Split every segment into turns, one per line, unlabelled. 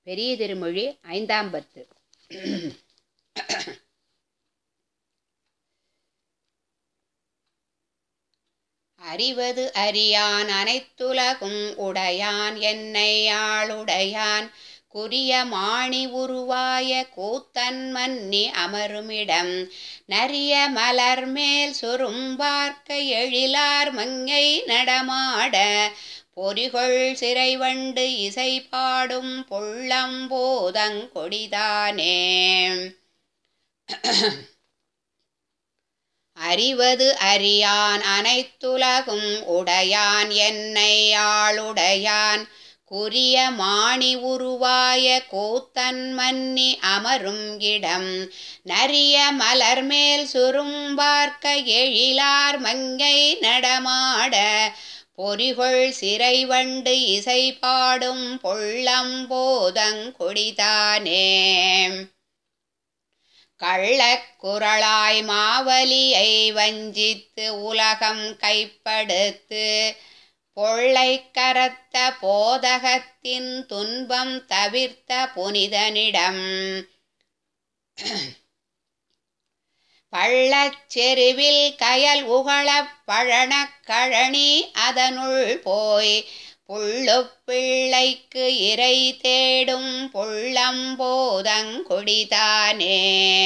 பெரிய திருமொழி ஐந்தாம் பத்து அறிவது அறியான் அனைத்துலகும் உடையான் என்னை ஆளுடையான் குறிய மாணி உருவாய கூத்தன் மன்னி அமருமிடம் நரிய மலர் மேல் சுரும்பார்க்க எழிலார் மங்கை நடமாட பொறிகொள் சிறைவண்டு இசை பாடும் பொள்ளம்போதங்கொடிதானே அறிவது அறியான் அனைத்துலகும் உடையான் என்னை ஆளுடையான் குறிய மாணி உருவாய கூத்தன் மன்னி அமரும் இடம் நரிய மலர் மேல் சுரும்பார்க்க எழிலார் மங்கை நடமாட பொறிகொள் சிறைவண்டு இசை பாடும் பொள்ளம்போதங்கொடிதானே கள்ளக்குரளாய் மாவலியை வஞ்சித்து உலகம் கைப்படுத்து பொள்ளை கரத்த போதகத்தின் துன்பம் தவிர்த்த புனிதனிடம் பள்ளச்செருவில் கயல் உகளப் பழனக் கழனி அதனுள் போய் புள்ளு பிள்ளைக்கு இறை தேடும் பொள்ளம்போதங்கொடிதானே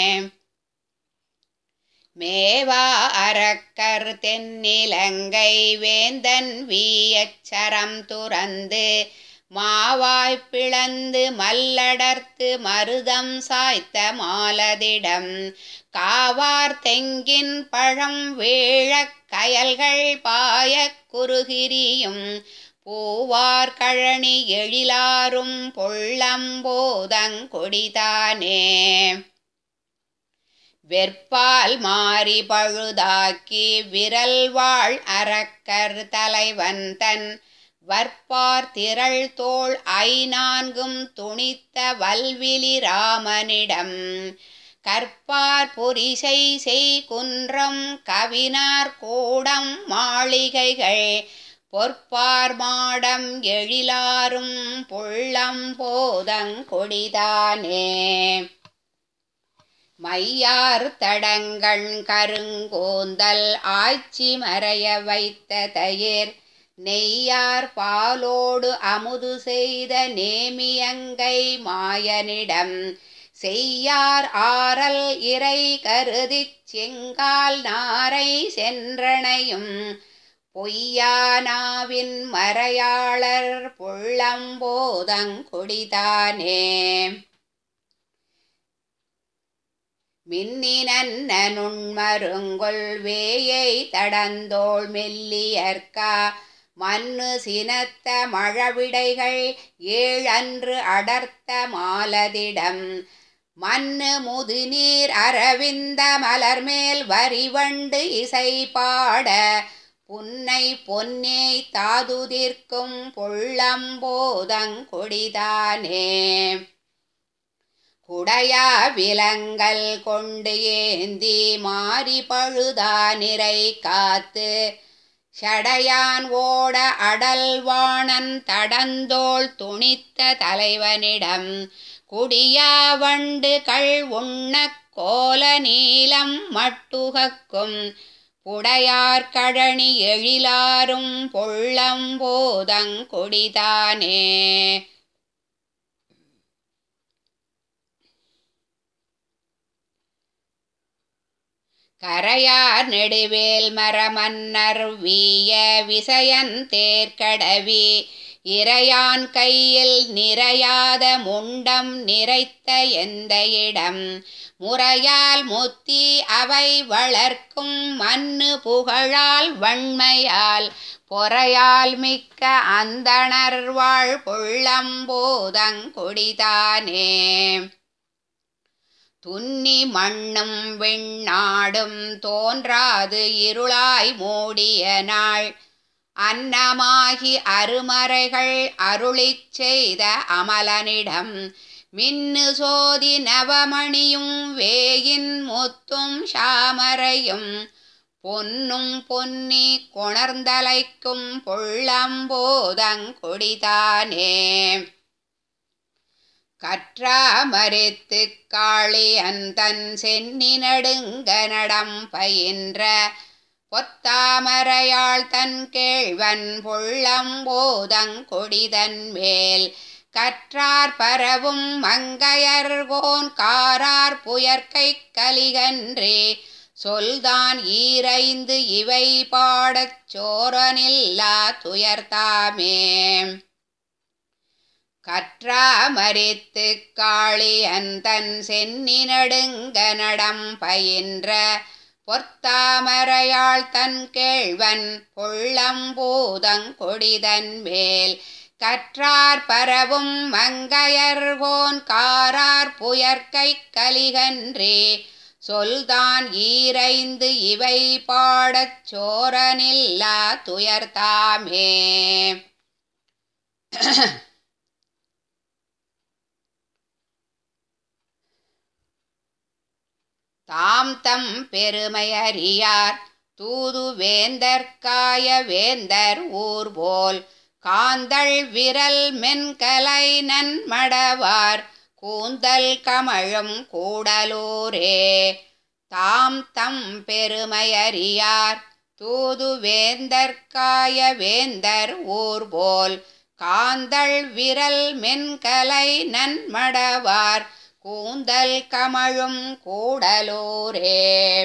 மேவா அரக்கர் தென்னிலங்கை வேந்தன் வீயச்சரம் துறந்து மாவாய் பிளந்து மல்லடர்த்து மருதம் சாய்த்த மாலதிடம் காவார் தெங்கின் பழம் வீழக் கயல்கள் பாயக் குறுகிரியும் பூவார் கழனி எழிலாரும் பொள்ளம்போதங்கொடிதானே வெற்பால் மாறி பழுதாக்கி விரல் வாழ் அரக்கர் தலைவன் தன் வற்பார் திரள் தோள் ஐநான்கும் துணித்த வல்விலி ராமனிடம் கற்பார் பொரிசை செய் குன்றம் கவினார் கூடம் மாளிகைகள் பொற்பார் மாடம் எழிலாரும் பொள்ளம்போதங்கொடிதானே மையார் தடங்கண் கருங்கோந்தல் ஆய்ச்சி மறைய வைத்த தயிர் நெய்யார் பாலோடு அமுது செய்த நேமியங்கை மாயனிடம் செய்யார் ஆரல் இறை கருதிச் செங்கால் நாரை சென்றனையும் பொய்யானாவின் மறையாளர் பொள்ளம்போதங்கொடிதானே மின்னினன்ன நுண்மருங்கொள் வேயை தடந்தோள் மெல்லியற்கா மண்ணு சினத்த மழவிடைகள் ஏழன்று அடர்த்த மாலதிடம் மண்ணு முதுநீர் அரவிந்த மலர்மேல் வரிவண்டு இசை பாட புன்னை பொன்னே தாதுதிர்க்கும் பொள்ளம்போதங்கொடிதானே குடையா விலங்கல் கொண்டு ஏந்தி மாறி பழுதா நிறை காத்து ஷடையான் ஓட அடல்வாணன் தடந்தோள் துணித்த தலைவனிடம் குடியா வண்டு கள் உண்ணக் கோல நீலம் மட்டுகக்கும் புடையார் கழனி எழிலாரும் பொள்ளம்போதங்கொடிதானே கரையார் நெடுவேல் மரமன்னர் வீய விசயன் தேர்கடவி இறையான் கையில் நிறையாத முண்டம் நிறைத்த எந்த இடம் முறையால் முத்தி அவை வளர்க்கும் மண்ணு புகழால் வன்மையால் பொறையால் மிக்க அந்தணர் வாழ் பொள்ளம்போதங்கொடிதானே துன்னி மண்ணும் விண்ணாடும் தோன்றாது இருளாய் மூடிய நாள் அன்னமாகி அருமறைகள் அருளிச் செய்த அமலனிடம் மின்னு சோதி நவமணியும் வேயின் முத்தும் சாமரையும் பொன்னும் பொன்னி கொணர்ந்தலைக்கும் பொள்ளம்போதங்கொடிதானே கற்றாமரித்து காளியன் தன் சென்னி நடுங்க நடம் பயின்ற பொத்தாமரையாள் தன் கேழ்வன் பொள்ளம்போதங் கொடிதன் மேல் கற்றார் பரவும் மங்கையர்கோன் காரார் புயற்கை கலிகன்றே சொல்தான் ஈரைந்து இவை பாடச் சோரனில்லா துயர்தாமே கற்றாமரித்து காளியன் தன் சென்னி நடுங்க நடம் பயின்ற பொத்தாமரையாள் தன் கேழ்வன் பொள்ளம்பூதங் கொடிதன் மேல் கற்றார் பரவும் மங்கையர்கோன் காரார் புயற்கை கலிகன்றே சொல்தான் ஈரைந்து இவை பாடச் சோரனில்லா துயர்தாமே தாம் தம் பெருமையறியார் தூது வேந்தற்காய வேந்தர் ஊர் போல் காந்தள் விரல் மென்கலை நன்மடவார் கூந்தல் கமழும் கூடலூரே தாம் தம் பெருமையறியார் தூது வேந்தற்காய வேந்தர் ஊர் போல் காந்தள் விரல் மென்கலை நன்மடவார் கூந்தல் கமழும் கூடலூரே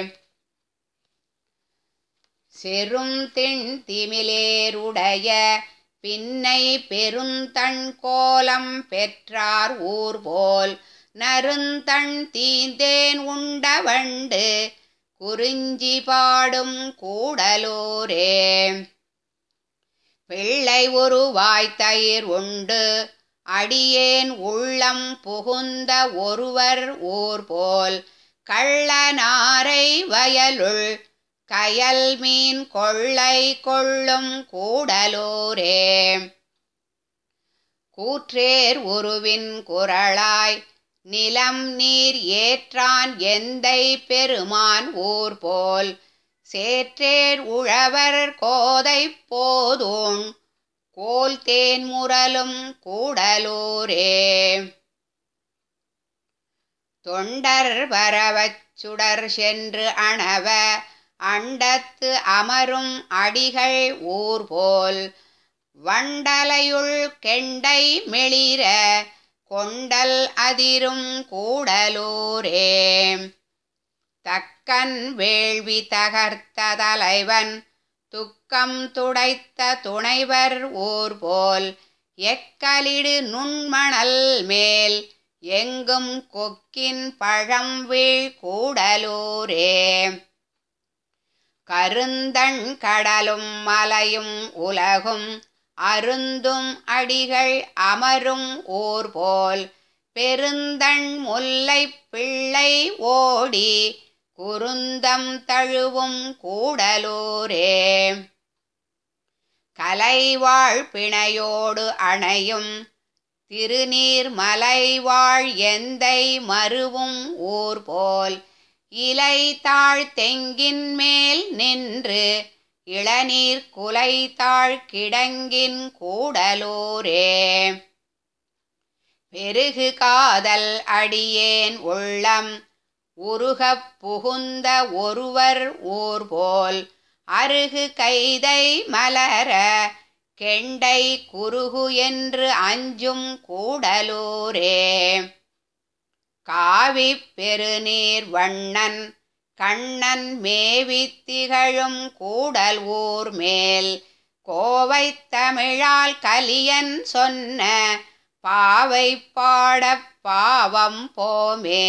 செரும் திண் திமிலேருடைய பின்னை பெருந்தண் கோலம் பெற்றார் ஊர் போல் நருந்தண் தீந்தேன் உண்டவண்டு குறிஞ்சி பாடும் கூடலூரே பிள்ளை உருவாய் தயிர் உண்டு அடியேன் உள்ளம் புகுந்த ஒருவர் ஊர் போல் கள்ளனாரை வயலுள் கயல் மீன் கொள்ளை கொள்ளும் கூடலூரே கூற்றேர் உருவின் குரளாய் நிலம் நீர் ஏற்றான் எந்தை பெருமான் ஊர் போல் சேற்றேர் உழவர் கோதை போதூன் கோல் தேன் முரலும் கூடலூரே தொண்டர் வரவச் சுடர் சென்று அணவ அண்டத்து அமரும் அடிகள் ஊர் போல் வண்டலையுள் கெண்டை மெளிர கொண்டல் அதிரும் கூடலூரே தக்கன் வேள்வி தகர்த்த தலைவன் துக்கம் துடைத்த துணைவர் ஊர் போல் எக்கலிடு நுண்மணல் மேல் எங்கும் கொக்கின் பழம் வீழ் கூடலூரே கருந்தண் கடலும் மலையும் உலகும் அருந்தும் அடிகள் அமரும் ஊர் போல் பெருந்தண் முல்லை பிள்ளை ஓடி குருந்தம் தழுவும் கூடலூரே கலைவாழ் பிணையோடு அணையும் திருநீர் மலைவாழ் எந்தை மருவும் ஊர் போல் இலை தாழ் தெங்கின் மேல் நின்று இளநீர் குலை தாழ் கிடங்கின் கூடலூரே பெருகு காதல் அடியேன் உள்ளம் உருகப் புகுந்த ஒருவர் ஊர் போல் அருகு கைதை மலர கெண்டை குருகு என்று அஞ்சும் கூடலூரே காவி பெருநீர் வண்ணன் கண்ணன் மேவி திகழும் கூடல் ஊர் மேல் கோவை தமிழால் கலியன் சொன்ன பாவை பாடப் பாவம் போமே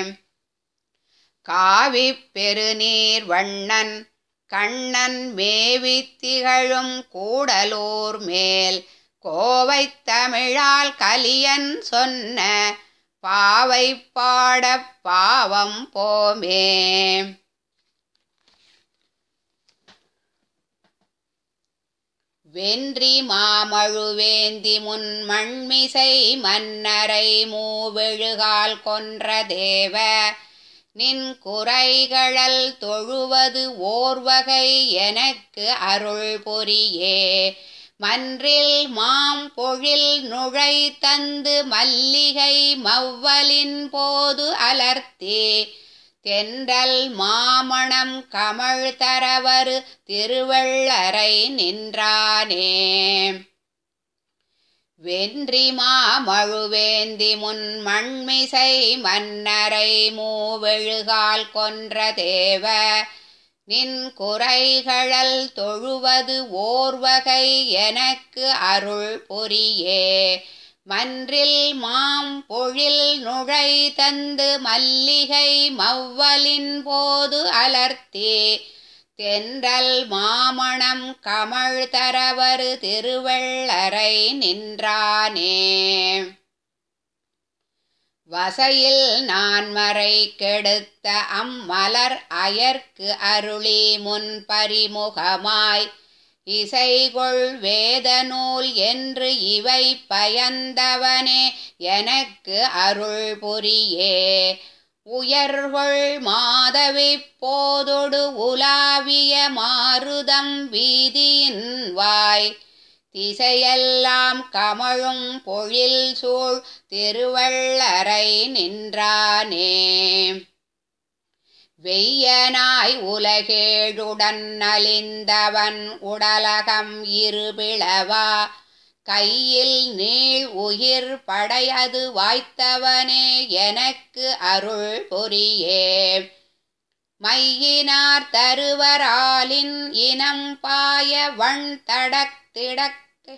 காவி பெருநீர் வண்ணன் கண்ணன் மேவி திகழும் கூடலூர் மேல் கோவை தமிழால் கலியன் சொன்ன பாவை பாடப் பாவம் போமே வென்றி மாமழுவேந்தி முன் மண்மிசை மன்னரை மூவெழுகால் கொன்ற தேவ நின் குறைகழல் தொழுவது ஓர்வகை எனக்கு அருள் பொரியே மன்றில் மாம் பொழில் நுழை தந்து மல்லிகை மவ்வலின் போது அலர்த்தே தென்றல் மாமணம் கமழ் தரவரு திருவள்ளரை நின்றானே வென்றி மாமழுவேந்தி முன் மண்மிசை மன்னரை மூவெழுகால் கொன்ற தேவ நின் குறைகழல் தொழுவது ஓர்வகை எனக்கு அருள் பொரியே மன்றில் மாம் பொழில் நுழை தந்து மல்லிகை மவ்வலின் போது அலர்த்தே தென்றல் மாமணம் கமழ் தரவரு திருவள்ளரை நின்றானே வசையில் நான் மறை கெடுத்த அம்மலர் அயர்க்கு அருளி முன் பரிமுகமாய் இசைகொள் வேத நூல் என்று இவை பயந்தவனே எனக்கு அருள் புரியே உயர்கொள் மாதவி போதொடு உலாவிய மாருதம் வீதியின் வாய் திசையெல்லாம் கமழும் பொழில் சூழ் திருவள்ளரை நின்றானே வெய்யனாய் உலகேழுடன் நலிந்தவன் உடலகம் இருபிளவா கையில் நீள் உயிர் படையது வாய்த்தவனே எனக்கு அருள் பொரியே மையினார் தருவராலின் இனம் பாய வண் தடக் திடக்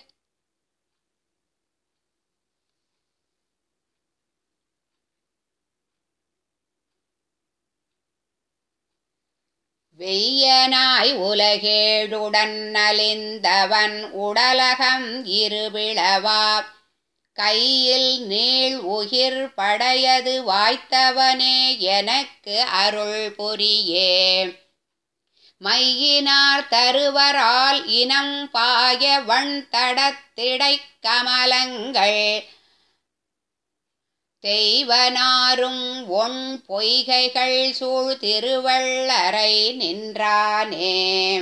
வெய்யனாய் உலகேழுடன் நலிந்தவன் உடலகம் இருபிளவா கையில் நீள் உயிர் படையது வாய்த்தவனே எனக்கு அருள் புரியே மையினார் தருவரால் இனம் பாய வண் தடத்திடை கமலங்கள் தெய்வனாரும் ஒன் பொய்கைகள் சூழ் திருவள்ளரை நின்றானே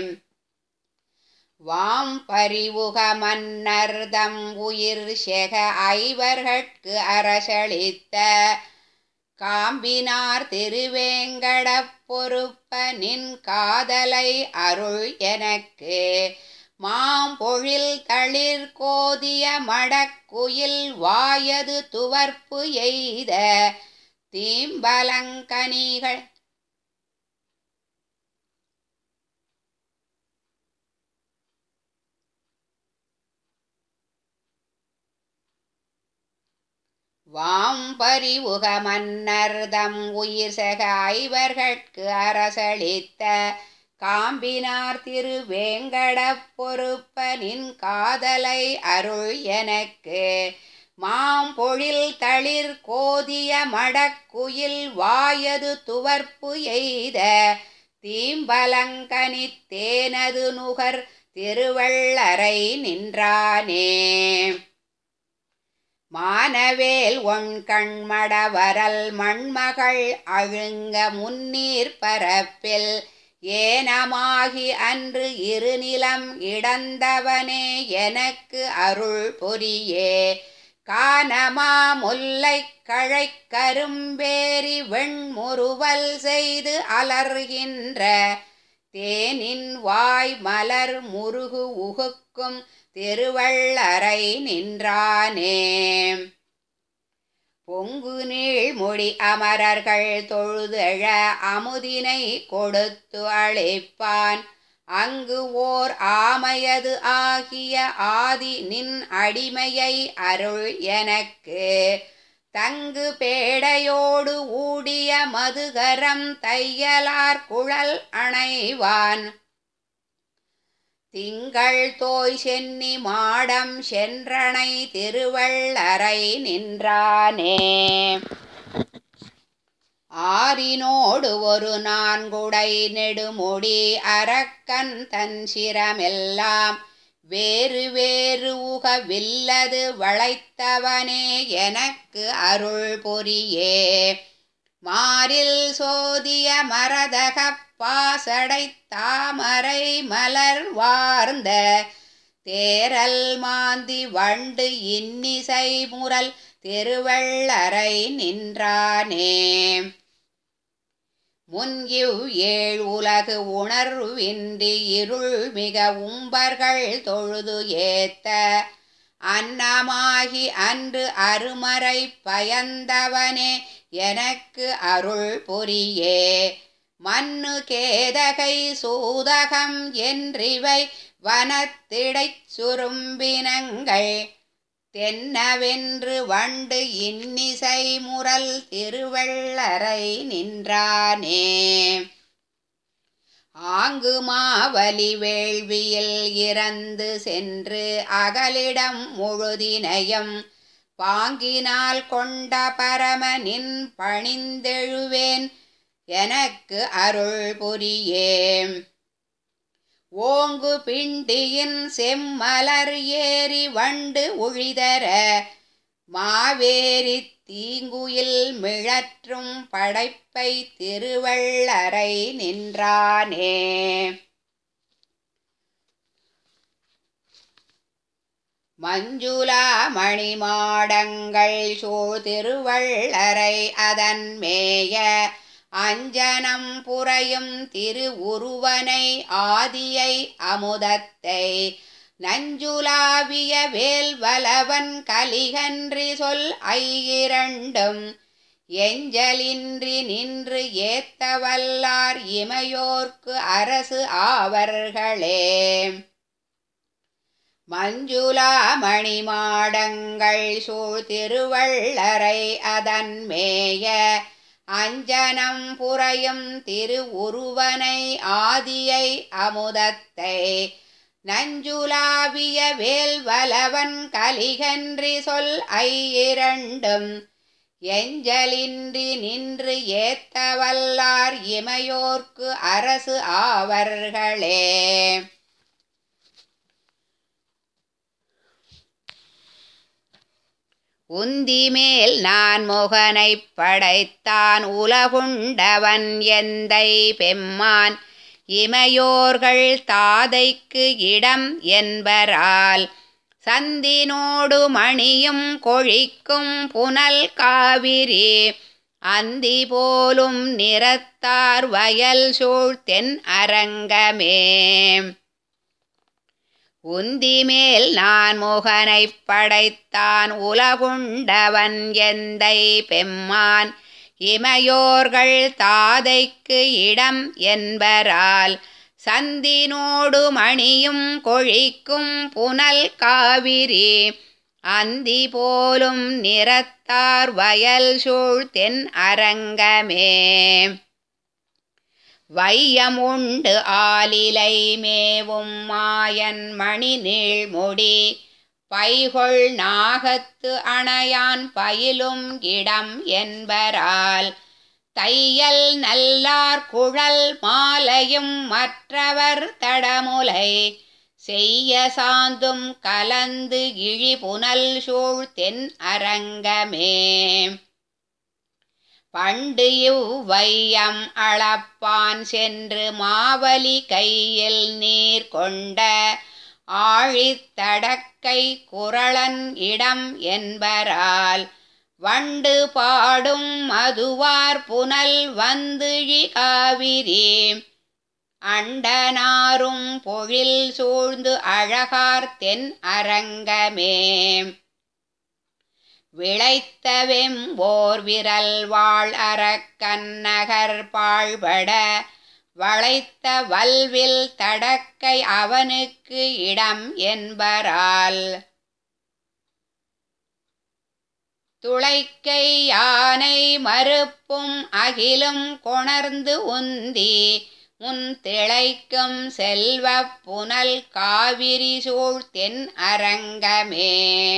வாம் பரிவுக மன்னர்தம் உயிர் செக ஐவர்கட்கு அரசளித்த காம்பினார் திருவேங்கடப் பொறுப்ப நின் காதலை அருள் எனக்கு மாம்பொழில் தளிர் கோதிய மடக்குயில் வாயது துவர்ப்பு எய்த தீம்பலங்கனிகள் வாம்பரிவுக மன்னர்தம் உயிர் செக ஐவர்கட்கு அரசளித்த காம்பினார் திருவேங்கடப் பொறுப்ப நின் காதலை அருள் எனக்கு மாம்பொழில் தளிர் கோதிய மடக்குயில் வாயது துவர்ப்பு எய்த தீம்பலங்கனி தேனது நுகர் திருவள்ளரை நின்றானே மானவேல் ஒன் கண்மடவரல் மண்மகள் அழுங்க முன்னீர் பரப்பில் ஏனமாகி அன்று இருநிலம் இடந்தவனே எனக்கு அருள் பொரியே கானமா முல்லை கழை கரும்பேரி வெண்முறுவல் செய்து அலர்கின்ற தேனின் வாய் மலர் முருகு உகுக்கும் திருவள்ளரை நின்றானே பொங்கு நீழ்மொழி அமரர்கள் தொழுதெழ அமுதினை கொடுத்து அழைப்பான் அங்கு ஓர் ஆமையது ஆகிய ஆதி நின் அடிமையை அருள் எனக்கு தங்கு பேடையோடு ஊடிய மதுகரம் தையலார் குழல் அணைவான் திங்கள் தோய் சென்னி மாடம் சென்றனை திருவள்ளரை நின்றானே ஆரினோடு ஒரு நான்குடை நெடுமுடி அரக்கன் தன் சிரமெல்லாம் வேறு வேறு உக வில்லது வளைத்தவனே எனக்கு அருள் பொரியே மாரில் சோதிய மரதகப் பாசடை தாமரை மலர் வார்ந்த தேரல் மாந்தி வண்டு இன்னிசை முரல் திருவள்ளரை நின்றானே முன்கிவ் ஏழ் உலகு உணர்வின்றி இருள் மிக உம்பர்கள் தொழுது ஏத்த அன்னமாகி அன்று அருமறை பயந்தவனே எனக்கு அருள் புரியே மண்ணு கேதகை சூதகம் என்றிவை வனத்திடைச் சுரும்பினங்கள் தென்னவென்று வண்டு இன்னிசை முரல் திருவள்ளரை நின்றானே ஆங்கு மாவலி வேள்வியில் இறந்து சென்று அகலிடம் முழுதினையும் பாங்கினால் கொண்ட பரமனின் பணிந்தெழுவேன் எனக்கு அருள் புரியே ஓங்கு பிண்டியின் செம்மலர் ஏறி வண்டு உழிதர மாவேரி தீங்குயில் மிழற்றும் படைப்பை திருவள்ளரை நின்றானே மஞ்சுளா மணிமாடங்கள் சூழ் திருவள்ளரை அதன் மேய அஞ்சனம் புரையும் திரு ஆதியை அமுதத்தை நஞ்சுலாவிய வேல்வலவன் கலிகன்றி சொல் ஐயிரண்டும் எஞ்சலின்றி நின்று ஏத்தவல்லார் இமையோர்க்கு அரசு ஆவர்களே மஞ்சுளா மணிமாடங்கள் சூழ் திருவள்ளரை அதன் மேய அஞ்சனம் புரையும் திருவுருவனை ஆதியை அமுதத்தை நஞ்சுலாவிய வேல்வலவன் கலிகன்றி சொல் ஐயிரண்டும் எஞ்சலின்றி நின்று ஏத்தவல்லார் இமையோர்க்கு அரசு ஆவர்களே உந்திமேல் நான் முகனைப் படைத்தான் உலகுண்டவன் எந்தை பெம்மான் இமையோர்கள் தாதைக்கு இடம் என்பரால் சந்தினோடு மணியும் கொழிக்கும் புனல் காவிரி அந்தி போலும் நிறத்தார் வயல் சூழ் தென் அரங்கமே உந்திமேல் நான் முகனைப் படைத்தான் உலகுண்டவன் எந்தை பெம்மான் இமையோர்கள் தாதைக்கு இடம் என்பரால் சந்தினோடு மணியும் கொழிக்கும் புனல் காவிரி அந்தி போலும் நிறத்தார் வயல் சூழ் தென் அரங்கமே வையம் உண்டு ஆலிலை மேவும் மாயன் மணி நீழ்முடி பைகொள் நாகத்து அணையான் பயிலும் இடம் என்பரால் தையல் நல்லார் குழல் மாலையும் மற்றவர் தடமுலை செய்ய சாந்தும் கலந்து இழி புனல் சூழ் தென் அரங்கமே பண்டு இவ்வையம் அளப்பான் சென்று மாவலி கையில் நீர் கொண்ட ஆழித்தடக்கை குரளன் இடம் என்பரால் வண்டு பாடும் மதுவார் புனல் வந்துழி காவிரி அண்டனாரும் பொழில் சூழ்ந்து அழகார் தென் அரங்கமே விளைத்தவெம்போர் விரல் வாழ் அரக்கன்னகர் பாழ்பட வளைத்த வல்வில் தடக்கை அவனுக்கு இடம் என்பரால் துளைக்கை யானை மறுப்பும் அகிலும் கொணர்ந்து உந்தி உன் திளைக்கும் செல்வப் புனல் காவிரி சூழ் தென் அரங்கமே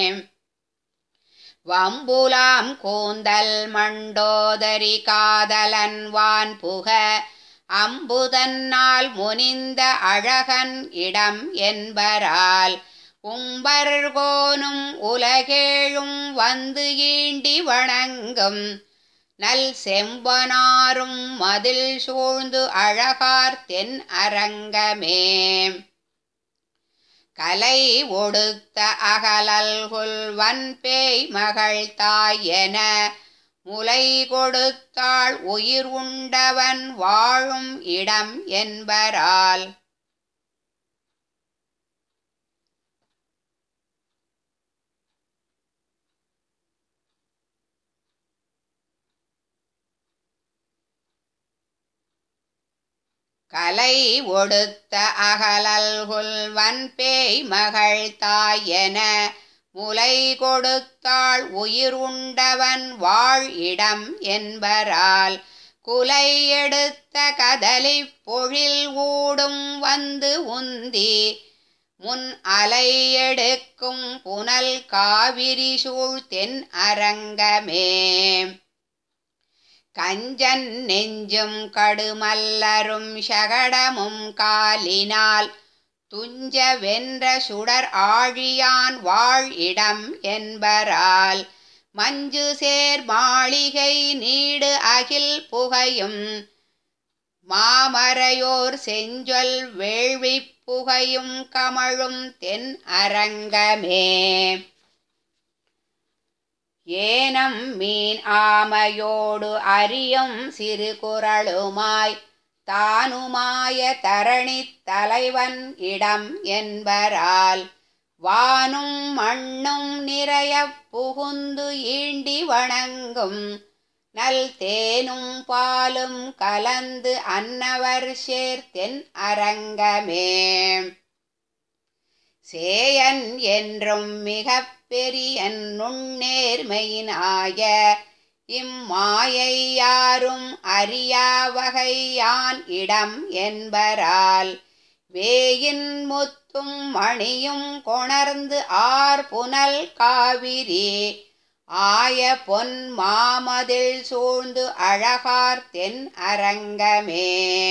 வம்புலாம் கூந்தல் மண்டோதரி காதலன் வான் புக அம்புதன்னால் முனிந்த அழகன் இடம் என்பரால் உம்பர்கோனும் உலகேழும் வந்து ஈண்டி வணங்கும் நல் செம்பனாரும் மதில் சூழ்ந்து அழகார் தென் அரங்கமே கலை ஒடுத்த அகலல்குல் வன்பேய் மகள் தாய் என முலை கொடுத்தாள் உயிர் உண்டவன் வாழும் இடம் என்பரால் கலை ஒடுத்த அகலல்குல் வன்பேய் மகள் தாய் என முலை கொடுத்தாள் உயிர் உண்டவன் வாழ் இடம் என்பரால் குலை எடுத்த கதலி பொழில் ஊடும் வந்து உந்தி முன் அலை எடுக்கும் புனல் காவிரி சூழ் தென் அரங்கமே கஞ்சன் நெஞ்சும் கடுமல்லரும் சகடமும் காலினால் துஞ்ச வென்ற சுடர் ஆழியான் வாழ் இடம் என்பரால் மஞ்சு சேர் மாளிகை நீடு அகில் புகையும் மாமரையோர் செஞ்சொல் வேள்வி புகையும் கமழும் தென் அரங்கமே ஏனம் மீன் ஆமையோடு அறியும் சிறு குரலுமாய் தானுமாய தரணி தலைவன் இடம் என்பரால் வானும் மண்ணும் நிறைய புகுந்து ஈண்டி வணங்கும் நல் தேனும் பாலும் கலந்து அன்னவர் சேர்த்தென் அரங்கமே சேயன் என்றும் மிக பெரியன் நுண்ணேர்மையினாய இம்மாயை யாரும் அறியா வகையான் இடம் என்பரால் வேயின் முத்தும் மணியும் கொணர்ந்து ஆர் புனல் காவிரி ஆய பொன் மாமதில் சூழ்ந்து அழகார் தென் அரங்கமே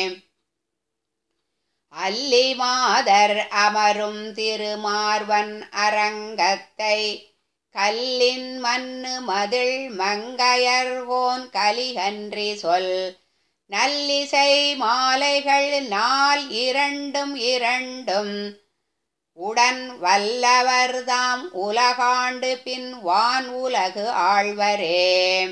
அல்லி மாதர் அமரும் திருமார்வன் அரங்கத்தை கல்லின் மண்ணு மதில் மங்கையர்கோன் கலிகன்றி சொல் நல்லிசை மாலைகள் நாள் இரண்டும் இரண்டும் உடன் வல்லவர்தாம் உலகாண்டு பின் வான் உலகு ஆழ்வரே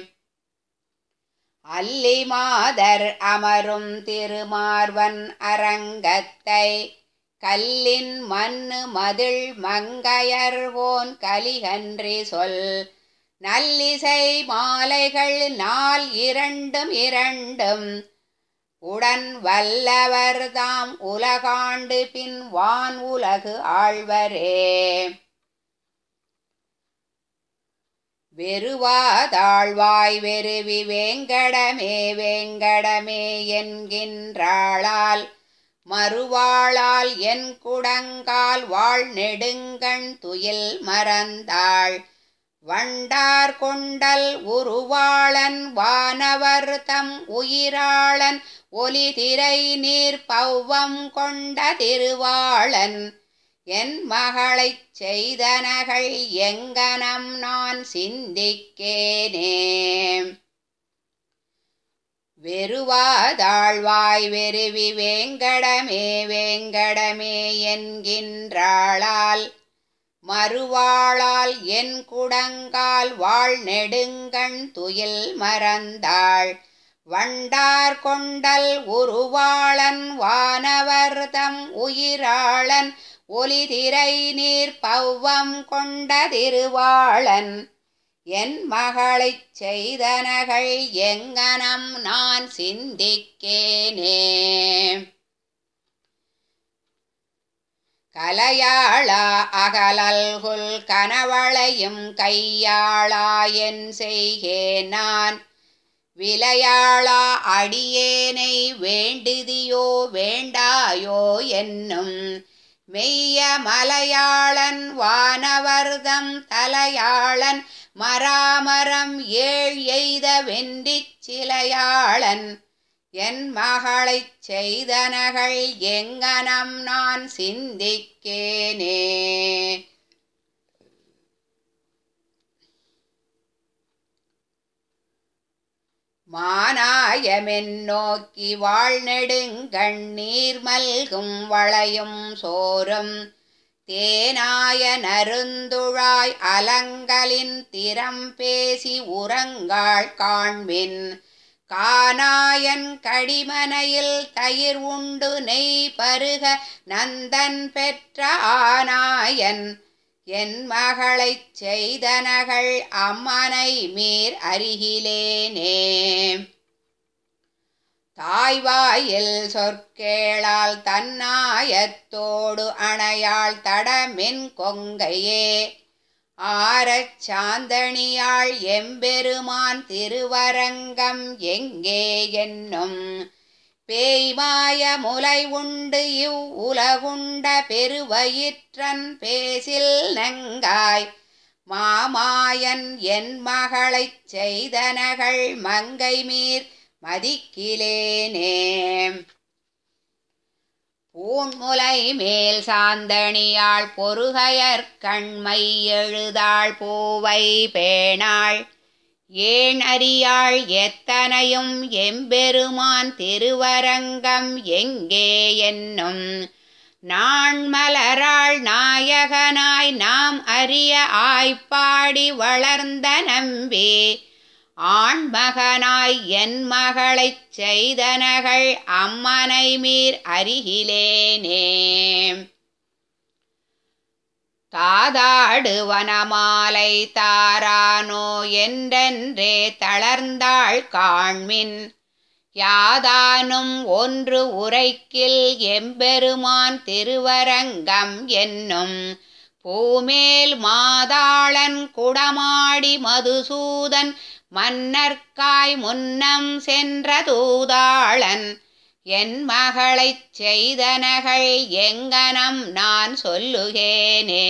அல்லி மாதர் அமரும் திருமார்வன் அரங்கத்தை கல்லின் மண்ணு மதில் மங்கையர்வோன் கலிகன்றி சொல் நல்லிசை மாலைகள் நாள் இரண்டும் இரண்டும் உடன் வல்லவர்தாம் உலகாண்டு பின் வான் உலகு ஆழ்வரே வெறுவாதாழ்வாய் வெறுவி வேங்கடமே வேங்கடமே என்கின்றாளால் மறுவாளால் என் குடங்கால் வாழ் நெடுங்கண் துயில் மறந்தாள் வண்டார் கொண்டல் உருவாளன் வானவர் தம் உயிராளன் ஒலி திரை நீர் பௌவம் கொண்ட திருவாளன் என் மகளைச் செய்தனகள் எங்கனம் நான் சிந்திக்கேனே வெறுவாதாழ்வாய் வெறுவி வேங்கடமே வேங்கடமே என்கின்றாளால் மறுவாளால் என் குடங்கால் வாழ் நெடுங்கண் துயில் மறந்தாள் வண்டார் கொண்டல் உருவாளன் வானவர் தம் உயிராளன் ஒலி திரை நீர் பௌவம் கொண்ட திருவாளன் என் மகளைச் செய்தனகள் எங்கனம் நான் சிந்திக்கேனே கலையாளா அகலல்குல் கனவளையும் கையாளா என் செய்கேன் நான் விளையாளா அடியேனை வேண்டுதியோ வேண்டாயோ என்னும் மெய்ய மலையாளன் வானவர்தம் தலையாளன் மராமரம் ஏழ் எய்த வென்றிச் சிலையாளன் என் மகளைச் செய்தனகள் எங்கனம் நான் சிந்திக்கேனே மானாயமென் நோக்கி வாழ்நெடுங்கண்ணீர் மல்கும் வளையும் சோறும் தேனாய நருந்துழாய் அலங்கலின் திறம் பேசி உறங்காள் காண்மின் கானாயன் கடிமனையில் தயிர் உண்டு நெய் பருக நந்தன் பெற்ற ஆனாயன் என் மகளைச் செய்தனகள் அம்மனை மீர் அருகிலேனே தாய்வாயில் சொற்கேளால் தன்னாயத்தோடு அணையாள் தடமென் கொங்கையே ஆரச் சாந்தணியாள் எம்பெருமான் திருவரங்கம் எங்கே என்னும் பேய்மாய முலை உண்டு இவ் உலகுண்ட பெருவயிற்றன் பேசில் நங்காய் மாமாயன் என் மகளைச் செய்தனகள் மங்கை மீர் மதிக்கிலேனே பூண்முலை மேல் சாந்தணியாள் பொறுகையர் கண்மை எழுதாள் பூவை பேணாள் ஏன் அறியாள் எத்தனையும் எம்பெருமான் திருவரங்கம் எங்கே என்னும் நான் மலராள் நாயகனாய் நாம் அறிய ஆய்ப்பாடி வளர்ந்த நம்பி ஆண்மகனாய் என் மகளைச் செய்தனகள் அம்மனை மீர் அருகிலேனே தாதாடு வனமாலை தாரானோ என்றென்றே தளர்ந்தாள் காண்மின் யாதானும் ஒன்று உரைக்கில் எம்பெருமான் திருவரங்கம் என்னும் பூமேல் மாதாளன் குடமாடி மதுசூதன் மன்னர்க்காய் முன்னம் சென்ற தூதாளன் என் மகளைச் செய்தனகள் எங்கனம் நான் சொல்லுகேனே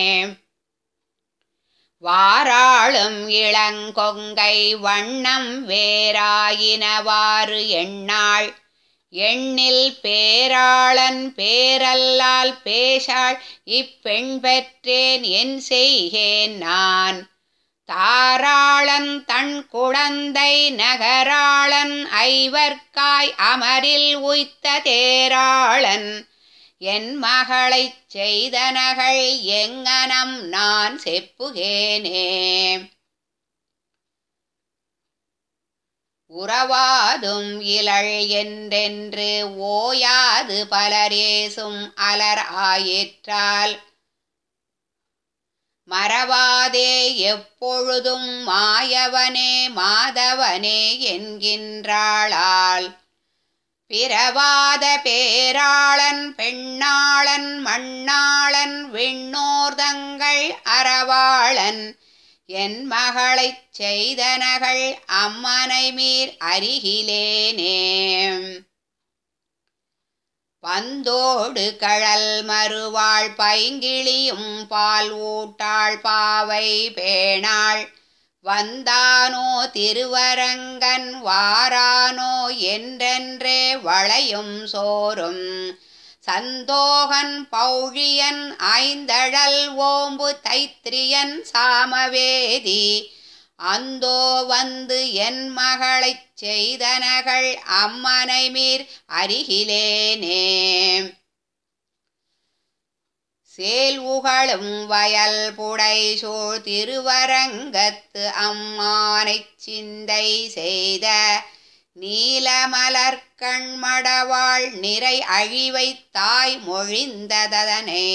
வாராளும் இளங்கொங்கை வண்ணம் வேறாயினவாறு எண்ணாள் எண்ணில் பேராளன் பேரல்லால் பேசாள் இப்பெண் பெற்றேன் என் செய்கேன் நான் தாராளன் தன் குழந்தை நகராளன் ஐவர்க்காய் அமரில் உய்த்த தேராளன் என் மகளைச் செய்தனகள் எங்கனம் நான் செப்புகேனே உறவாதும் இளள் என்றென்று ஓயாது பலரேசும் அலர் ஆயிற்றால் மறவாதே எப்பொழுதும் மாயவனே மாதவனே என்கின்றாளால் பிறவாத பேராளன் பெண்ணாளன் மண்ணாளன் விண்ணோர்தங்கள் அறவாளன் என் மகளைச் செய்தனகள் அம்மனை மீர் அருகிலேனே பந்தோடு கழல் மறுவாள் பைங்கிளியும் பால் ஊட்டாள் பாவை பேணாள் வந்தானோ திருவரங்கன் வாரானோ என்றென்றே வளையும் சோறும் சந்தோகன் பௌழியன் ஐந்தழல் ஓம்பு தைத்திரியன் சாமவேதி அந்தோ வந்து என் மகளைச் செய்தனகள் அம்மனை மீர் அருகிலேனே சேல் உகழும் வயல் புடை சூழ் திருவரங்கத்து அம்மானைச் சிந்தை செய்த நீலமலர்கண் மடவாள் நிறை அழிவை தாய் மொழிந்ததனே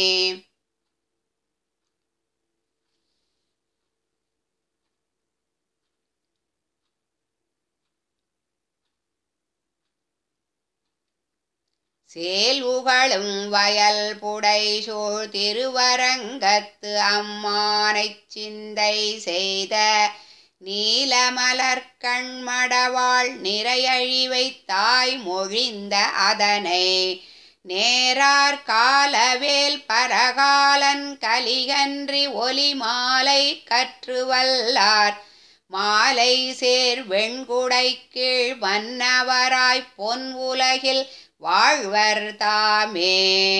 சேல் உகழும் வயல் புடை சூழ் திருவரங்கத்து அம்மானைச் சிந்தை செய்த நீலமலர்கண் மடவாள் நிறையழிவை தாய் மொழிந்த அதனை நேரார் காலவேல் பரகாலன் கலிகன்றி ஒலி மாலை கற்றுவல்லார் மாலை சேர் வெண்குடை கீழ் மன்னவராய் பொன் உலகில் வாழ்வர் தாமே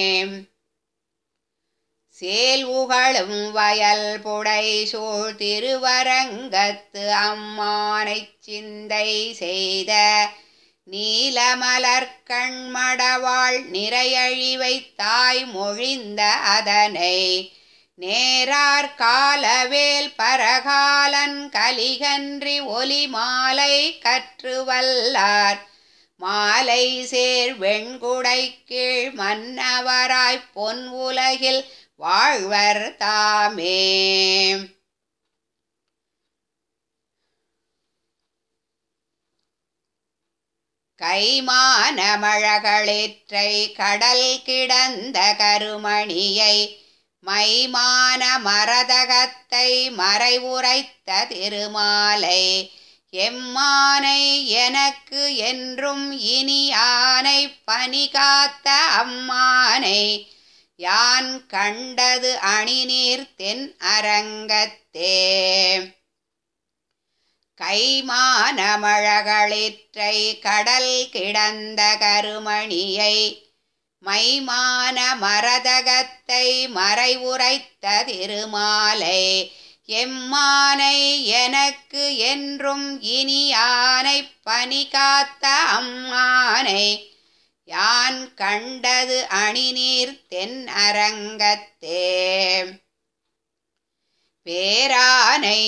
சேல் உகழும் வயல் புடை சூழ் திருவரங்கத்து அம்மானைச் சிந்தை செய்த நீலமலர் கண்மடவாள் நிறையழிவை தாய் மொழிந்த அதனை நேரார் காலவேல் பரகாலன் கலிகன்றி ஒலி மாலை கற்று வல்லார் மாலை சேர் வெண்குடை கீழ் மன்னவராய் பொன் உலகில் வாழ்வர் தாமே கைமானமழகளிற்றை கடல் கிடந்த கருமணியை மைமான மரதகத்தை மறைவுரைத்த திருமாலை எம்மானை எனக்கு என்றும் இனி ஆனை பனி காத்த அம்மானை யான் கண்டது அணிநீர் தென் அரங்கத்தே கைமானமழகளிற்றை கடல் கிடந்த கருமணியை மைமான மரதகத்தை மறைவுரைத்த திருமாலை எம்மானை எனக்கு என்றும் இனி ஆனை பனி காத்த அம்மானை யான் கண்டது அணிநீர் தென் அரங்கத்தே பேரானை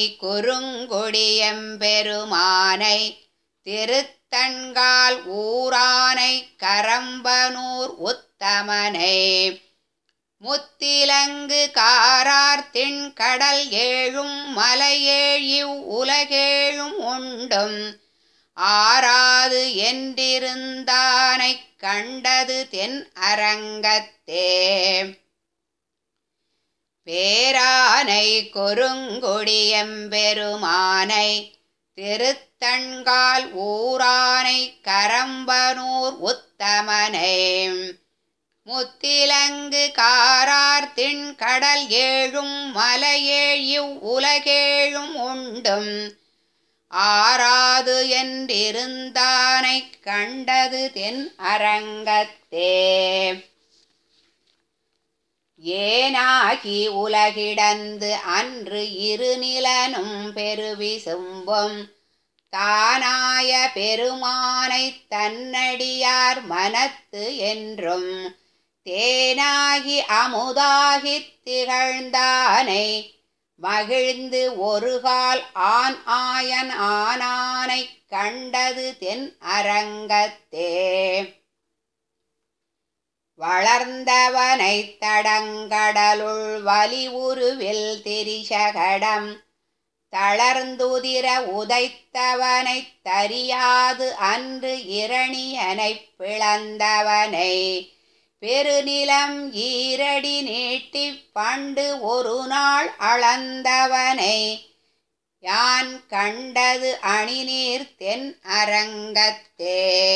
குறுங்கொடியம்பெருமானை திருத்தண்கால் ஊரானை கரம்பனூர் உத்தமனை முத்திலங்கு காரார் திண்கடல் ஏழும் மலையேழிவ் உலகேழும் உண்டும் ஆறாது என்றிருந்தானைக் கண்டது தென் அரங்கத்தே பேரானை கொருங்கொடியம்பெருமானை திருத்தண்கால் ஊரானை கரம்பனூர் உத்தமனை முத்திலங்கு காரார் திண்கடல் ஏழும் மலையேழிவ் உலகேழும் உண்டும் ஆறாது என்றிருந்தானைக் கண்டது தென் அரங்கத்தே ஏனாகி உலகிடந்து அன்று இருநிலனும் பெருவிசும்பும் தானாய பெருமானை தன்னடியார் மனத்து என்றும் தேனாகி அமுதாகித் திகழ்ந்தானை மகிழ்ந்து ஒருகால் ஆண் ஆயன் ஆனானைக் கண்டது தென் அரங்கத்தே வளர்ந்தவனைத் தடங்கடலுள் வலி உருவில் திரிசகடம் தளர்ந்துதிர உதைத்தவனைத் தரியாது அன்று இரணியனைப் பிளந்தவனை பெருநிலம் ஈரடி நீட்டிப் பண்டு ஒரு நாள் அளந்தவனை யான் கண்டது அணிநீர் தென் அரங்கத்தே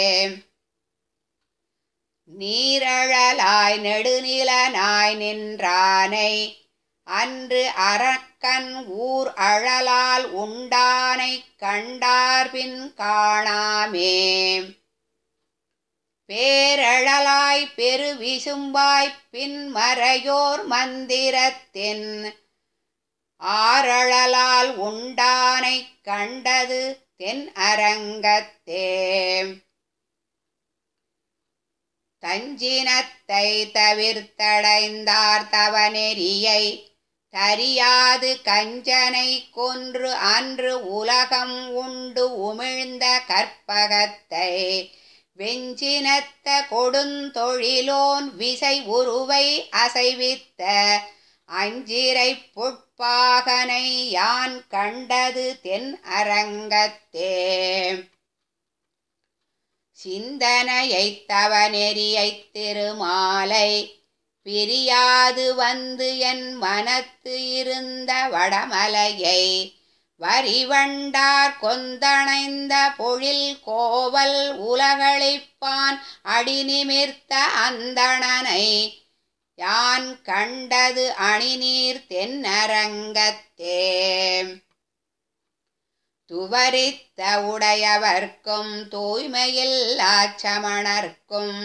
நீரழலாய் நெடுநிலனாய் நின்றானை அன்று அரக்கன் ஊர் அழலால் உண்டானைக் கண்டார்பின் காணாமே பேரழலாய் பெருவிசும்பாய்ப் பின்மறையோர் மந்திரத்தின் ஆரழலால் உண்டானைக் கண்டது தென் அரங்கத்தே தஞ்சினத்தை தவிர்த்தடைந்தார் தவநெறியை தரியாது கஞ்சனை கொன்று அன்று உலகம் உண்டு உமிழ்ந்த கற்பகத்தை வெஞ்சினத்த கொடுந்தொழிலோன் விசை உருவை அசைவித்த அஞ்சிரை புட்பாகனை யான் கண்டது தென் அரங்கத்தே சிந்தனையைத் தவநெறியைத் திருமாலை பிரியாது வந்து என் மனத்து இருந்த வடமலையை வரிவண்டார் கொந்தணைந்த பொழில் கோவல் உலகளிப்பான் அடிநிமிர்த்த அந்தணனை யான் கண்டது அணிநீர் தென்னரங்கத்தே துவரித்த உடையவர்க்கும் தூய்மையில்லாச் சமணர்க்கும்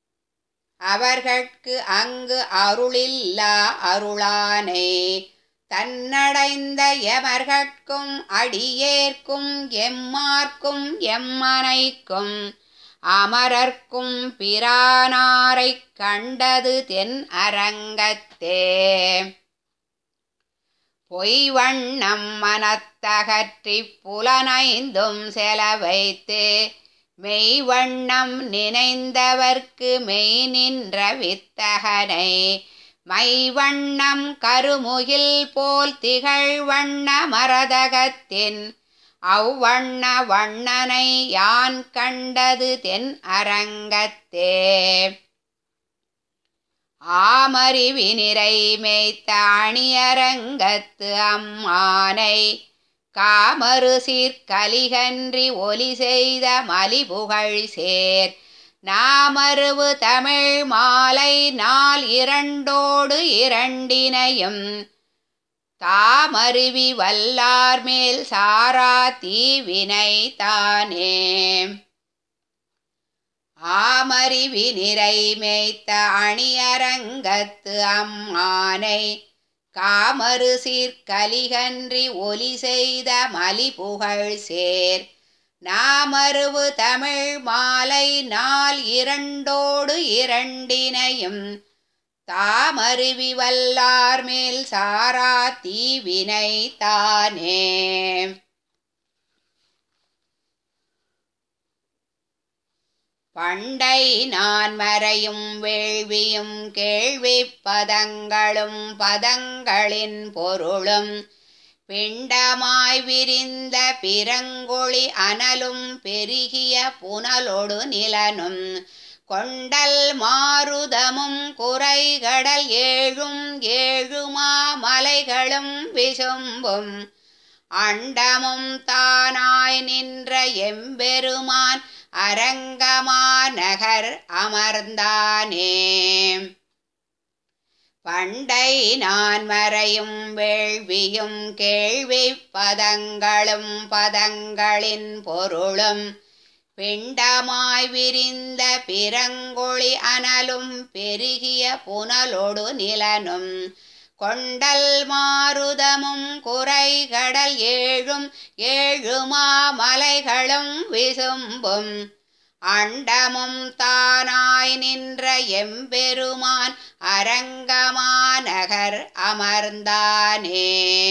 அவர்கட்கு அங்கு அருளில்லா அருளானை தன்னடைந்த எமர்கட்கும் அடியேற்கும் எம்மார்க்கும் எம்மனைக்கும் அமரர்க்கும் பிரானாரைக் கண்டது தென் அரங்கத்தே பொய்வண்ணம் மனத்தகற்றிப் புலனைந்தும் செலவைத்து மெய்வண்ணம் நினைந்தவர்க்கு மெய் நின்ற வித்தகனை மைவண்ணம் கருமுகில் போல் திகழ் வண்ண மரதகத்தின் அவ்வண்ண வண்ணனை யான் கண்டது தென் அரங்கத்தே ஆமறிவினிரை மேய்த்த அணியரங்கத்து அம்மானை காமரு சீர்கலிகன்றி ஒலி செய்த மலிபுகழ் சேர் நாமருவு தமிழ் மாலை நாள் இரண்டோடு இரண்டினையும் தாமருவி வல்லார் மேல் சாரா தீவினை தானே ஆமறிவி நிறை மேய்த்த அணியரங்கத்து அம்மானை காமரு சீர்கலிகன்றி ஒலி செய்த மலிபுகழ் சேர் நாமருவு தமிழ் மாலை நாள் இரண்டோடு இரண்டினையும் தாமருவி வல்லார் மேல் சாரா தீவினை தானே பண்டை நான் மறையும் வேள்வியும் கேள்வி பதங்களும் பதங்களின் பொருளும் பிண்டமாய் விரிந்த பிறங்கொழி அனலும் பெருகிய புனலொடு நிலனும் கொண்டல் மாருதமும் குறைகடல் ஏழும் ஏழுமா மலைகளும் விசும்பும் அண்டமும் தானாய் நின்ற எம்பெருமான் அரங்கமாநகர் அமர்ந்தானே பண்டை நான் மறையும் வேள்வியும் கேள்வி பதங்களும் பதங்களின் பொருளும் பிண்டமாய் விரிந்த பிறங்கொழி அனலும் பெருகிய புனலொடு நிலனும் கொண்டல் மாருதமும் குறைகடல் ஏழும் ஏழுமா மலைகளும் விசும்பும் அண்டமும் தானாய் நின்ற எம்பெருமான் அரங்கமாநகர் அமர்ந்தானே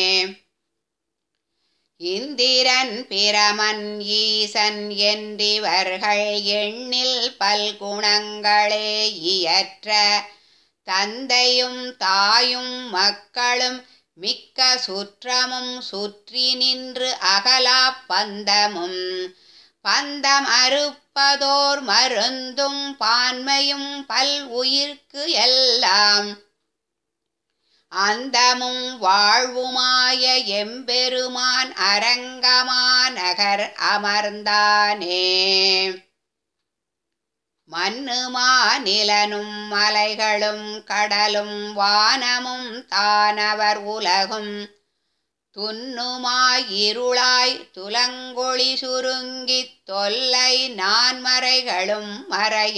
இந்திரன் பிரமன் ஈசன் என்றிவர்கள் எண்ணில் பல்குணங்களே இயற்ற தந்தையும் தாயும் மக்களும் மிக்க சுற்றமும் சுற்றி நின்று அகலா பந்தமும் பந்தம் அறுப்பதோர் மருந்தும் பான்மையும் பல் உயிர்க்கு எல்லாம் அந்தமும் வாழ்வுமாய எம்பெருமான் அரங்கமாநகர் அமர்ந்தானே மண்ணுமா நிலனும் மலைகளும் கடலும் வானமும் தானவர் உலகும் துன்னுமாயிருளாய் துலங்கொளி சுருங்கித் தொல்லை நான்மறைகளும் மறைய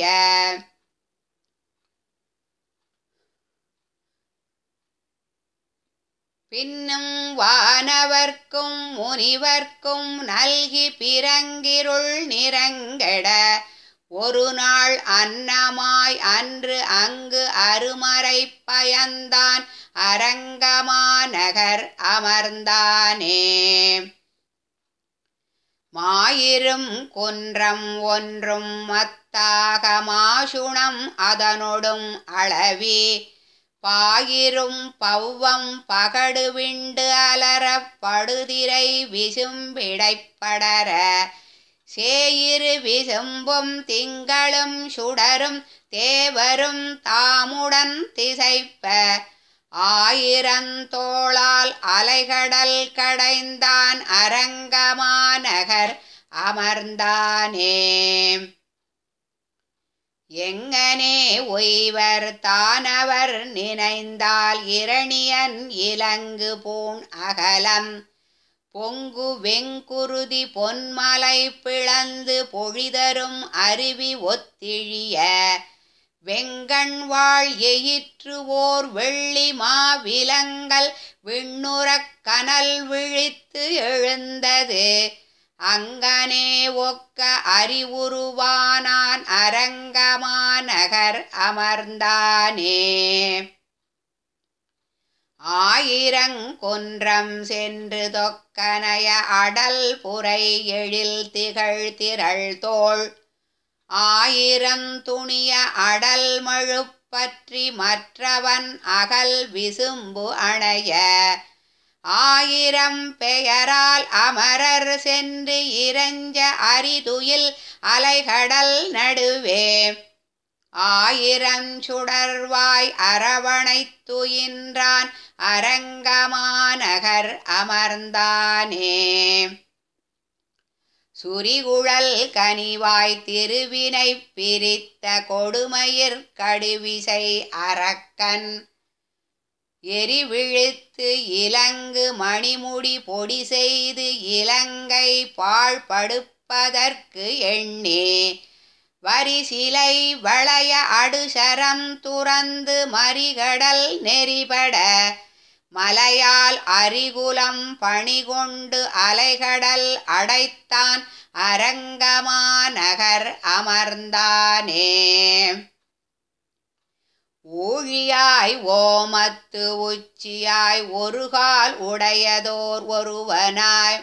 பின்னும் வானவர்க்கும் முனிவர்க்கும் நல்கி பிறங்கிருள் நிறங்கெட ஒரு நாள் அன்னமாய் அன்று அங்கு அருமறை பயந்தான் அரங்கமாநகர் அமர்ந்தானே மாயிரும் குன்றம் ஒன்றும் மத்தாக மாசுணம் அதனொடும் அளவி பாயிரும் பவ்வம் பகடுவிண்டு அலறப் படுதிரை விசும்பிடைப்படர சேயிரு விசும்பும் திங்களும் சுடரும் தேவரும் தாமுடன் திசைப்ப ஆயிரந்தோளால் அலைகடல் கடைந்தான் அரங்கமாநகர் அமர்ந்தானே எங்கனே உய்வர் தானவர் நினைந்தால் இரணியன் இலங்கு பூண் அகலம் பொங்கு வெங்குருதி பொன்மலை பிளந்து பொழிதரும் அருவி ஒத்திழிய வெங்கண் வாழ் எயிற்று ஓர் வெள்ளி மாவிலங்கல் விண்ணுறக் கனல் விழித்து எழுந்தது அங்கனே ஒக்க அறிவுருவானான் அரங்கமாநகர் அமர்ந்தானே ஆயிரங்கொன்றம் சென்று தொக்கனைய அடல் புரை எழில் திகழ் திரள் தோள் ஆயிரம் துணிய அடல் மழுப்பற்றி மற்றவன் அகல் விசும்பு அணைய ஆயிரம் பெயரால் அமரர் சென்று இறைஞ்ச அரிதுயில் அலைகடல் நடுவே ஆயிரம் சுடர்வாய் அரவணைத்துயின்றான் அரங்கமாநகர் அமர்ந்தானே சுரிகுழல் கனிவாய் திருவினை பிரித்த கொடுமயிர் கடுவிசை அரக்கன் எரிவிழித்து இலங்கு மணிமுடி பொடி செய்து இலங்கை பாழ்படுப்பதற்கு எண்ணே வரிசிலை வளைய அடுசரம் துறந்து மறிகடல் நெறிபட மலையால் அரிகுலம் பணிகொண்டு அலைகடல் அடைத்தான் அரங்கமாநகர் அமர்ந்தானே ஊழியாய் ஓமத்து உச்சியாய் ஒருகால் உடையதோர் ஒருவனாய்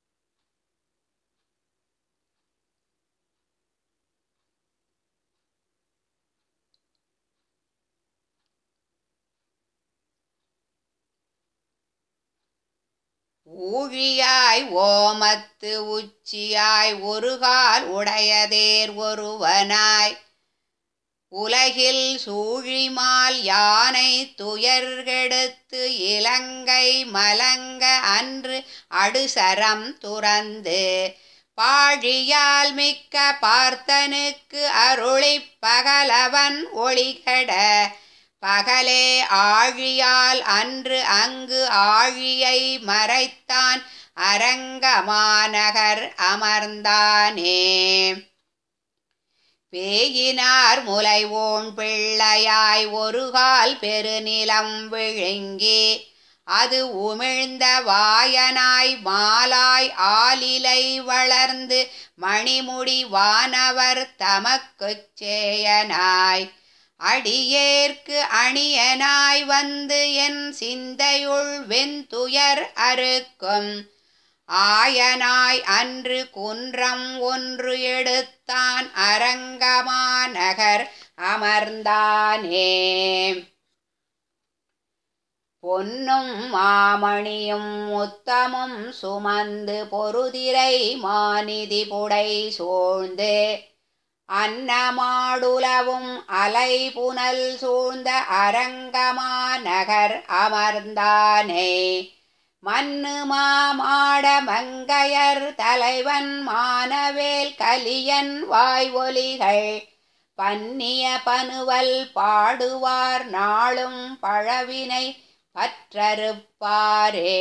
ஊழியாய் ஓமத்து உச்சியாய் ஒருகால் உடையதேர் ஒருவனாய் உலகில் சூழிமால் யானை துயர்கெடுத்து இலங்கை மலங்க அன்று அடுசரம் துறந்து பாழியால் மிக்க பார்த்தனுக்கு அருளிப் பகலவன் ஒளிகட பகலே ஆழியால் அன்று அங்கு ஆழியை மறைத்தான் அரங்கமாநகர் அமர்ந்தானே பேயினார் முலைவோன் பிள்ளையாய் ஒருகால் பெருநிலம் விழுங்கி அது உமிழ்ந்த வாயனாய் மாலாய் ஆலிலை வளர்ந்து மணிமுடி வானவர் தமக்குச் சேயனாய் அடியேற்கு அணியனாய் வந்து என் சிந்தையுள் வெந்துயர் அறுக்கும் ஆயனாய் அன்று குன்றம் ஒன்று எடுத்தான் அரங்கமாநகர் அமர்ந்தானே பொன்னும் மாமணியும் முத்தமும் சுமந்து பொருதிரை மாநிதி புடை சூழ்ந்து அன்னமாடுலவும் அலை புனல் சூழ்ந்த அரங்கமாநகர் அமர்ந்தானே மன்னு மாமாட மங்கையர் தலைவன் மானவேல் கலியன் வாய்வொலிகள் பன்னிய பனுவல் பாடுவார் நாளும் பழவினை பற்றறுப்பாரே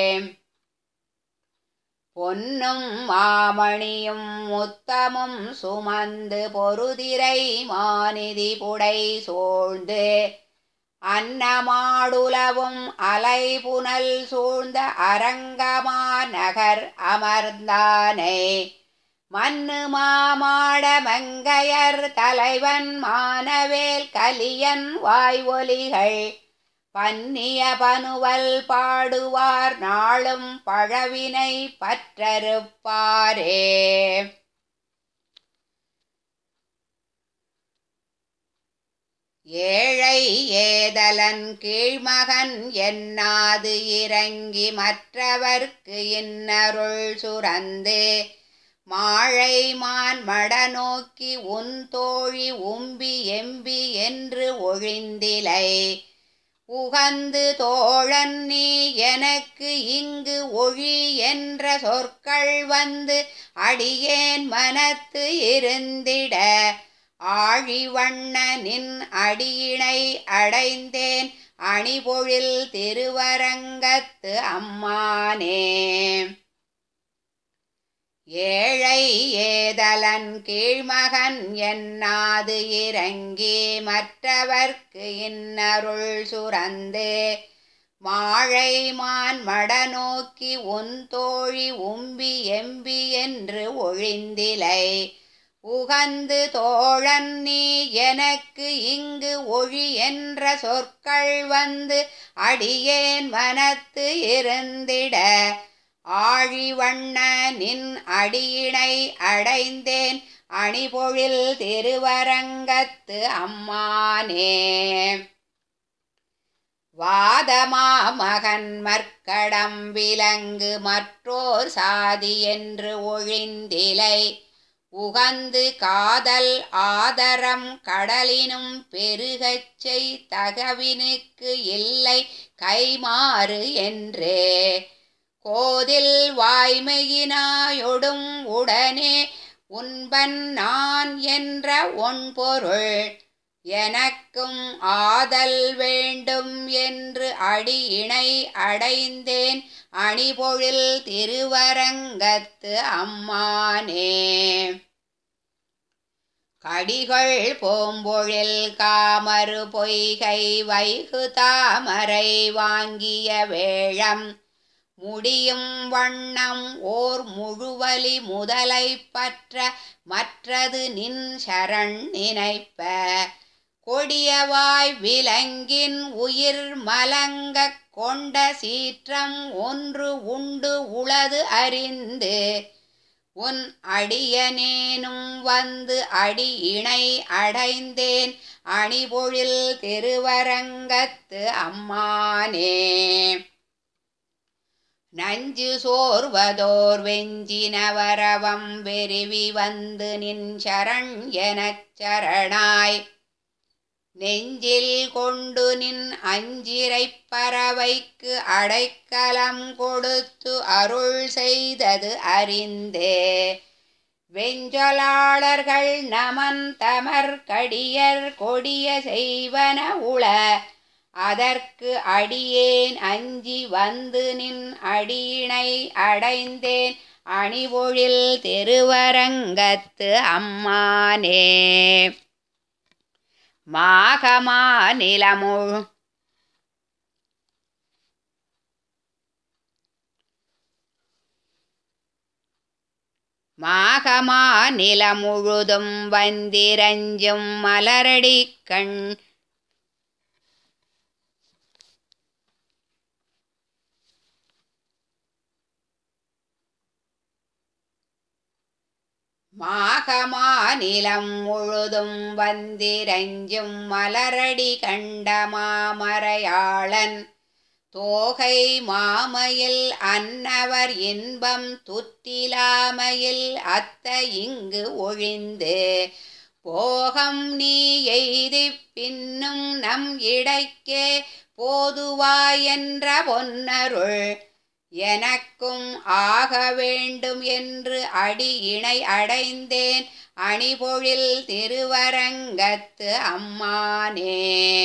பொன்னும் மாமணியும் முத்தமும் சுமந்து பொருதிரை மாநிதி புடை சூழ்ந்து அன்னமாடுலவும் அலை புனல் சூழ்ந்த அரங்கமாநகர் அமர்ந்தானே மன்னு மாமாட மங்கையர் தலைவன் மானவேல் கலியன் வாய்வொலிகள் பன்னிய பனுவல் பாடுவார் நாளும் பழவினை பற்றறுப்பாரே ஏழை ஏதலன் கீழ்மகன் என்னாது இறங்கி மற்றவர்க்கு இன்னருள் சுரந்து மாழை மான் மட நோக்கி உன் தோழி உம்பி எம்பி என்று ஒழிந்திலை உகந்து தோழன் நீ எனக்கு இங்கு ஒழி என்ற சொற்கள் வந்து அடியேன் மனத்து இருந்திட ஆழிவண்ண நின் அடியினை அடைந்தேன் அணிபொழில் திருவரங்கத்து அம்மானே ஏழை ஏதலன் கீழ்மகன் என்னாது இறங்கி மற்றவர்க்கு இன்னருள் சுரந்து மாழை மான் மடநோக்கி உன் தோழி உம்பி எம்பி என்று ஒழிந்திலை உகந்து தோழன் நீ எனக்கு இங்கு ஒழி என்ற சொற்கள் வந்து அடியேன் மனத்து இருந்திட ஆழிவண்ண நின் அடியினை அடைந்தேன் அணிபொழில் திருவரங்கத்து அம்மானே வாதமா மகன் மற்கடம் விலங்கு மற்றோர் சாதி என்று ஒழிந்திலை உகந்து காதல் ஆதரம் கடலினும் பெருகச் செய் தகவினுக்கு இல்லை கைமாறு என்றே கோதில் வாய்மையினாயொடும் உடனே உன்பன் நான் என்ற ஒன்பொருள் எனக்கும் ஆதல் வேண்டும் என்று அடியினை அடைந்தேன் அணிபொழில் திருவரங்கத்து அம்மானே கடிகள் போம்பொழில் காமறு பொய்கை வைகு தாமரை வாங்கிய வேழம் முடியும் வண்ணம் ஓர் முழுவலி முதலை பற்ற மற்றது நின் சரண் நினைப்ப கொடியவாய் விலங்கின் உயிர் மலங்கக் கொண்ட சீற்றம் ஒன்று உண்டு உளது அறிந்து உன் அடியனேனும் வந்து அடி இணை அடைந்தேன் அணிபொழில் திருவரங்கத்து அம்மானே நஞ்சு சோர்வதோர் வெஞ்சினவரவம் வெறிவி வந்து நின் சரண் எனச் சரணாய் நெஞ்சில் கொண்டு நின் அஞ்சிரைப் பறவைக்கு அடைக்கலம் கொடுத்து அருள் செய்தது அறிந்தே வெஞ்சொலாளர்கள் நமன் தமர் கடியர் கொடிய செய்வன உள அதற்கு அடியேன் அஞ்சி வந்து நின் அடியினை அடைந்தேன் அணிபொழில் திருவரங்கத்து அம்மானே மாகமா நிலமுழு மாகமா நிலமுழுதும் வந்திரஞ்சும் மலரடி கண் மாகமா நிலம் முழுதும் வந்திரஞ்சும் மலரடி கண்ட மாமறையாளன் தோகை மாமையில் அன்னவர் இன்பம் துத்திலாமையில் அத்த இங்கு ஒழிந்து போகம் நீ எய்திப் பின்னும் நம் இடைக்கே போதுவாயென்ற பொன்னருள் எனக்கும் ஆக வேண்டும் என்று அடி இணை அடைந்தேன் அணிபொழில் திருவரங்கத்து அம்மானே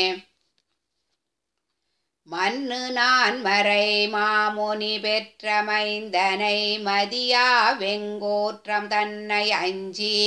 மண்ணு நான் மறை மாமுனி பெற்ற மைந்தனை மதியா வெங்கோற்றம் தன்னை அஞ்சி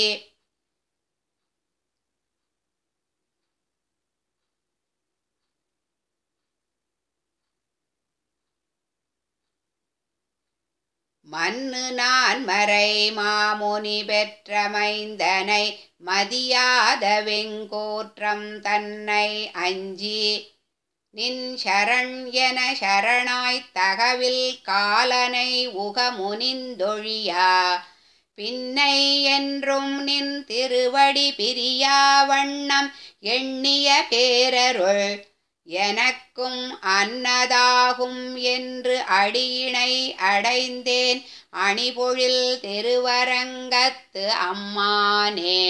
மண்ணு நான் மறை மாமுனி பெற்ற மைந்தனை மதியாத வெங்கோற்றம் தன்னை அஞ்சி நின் சரண் என சரணாய்த் தகவில் காலனை உகமுனிந்தொழியா பின்னை என்றும் நின் திருவடி பிரியா வண்ணம் எண்ணிய பேரருள் எனக்கும் அன்னதாகும் என்று அடியினை அடைந்தேன் அணிபொழில் திருவரங்கத்து அம்மானே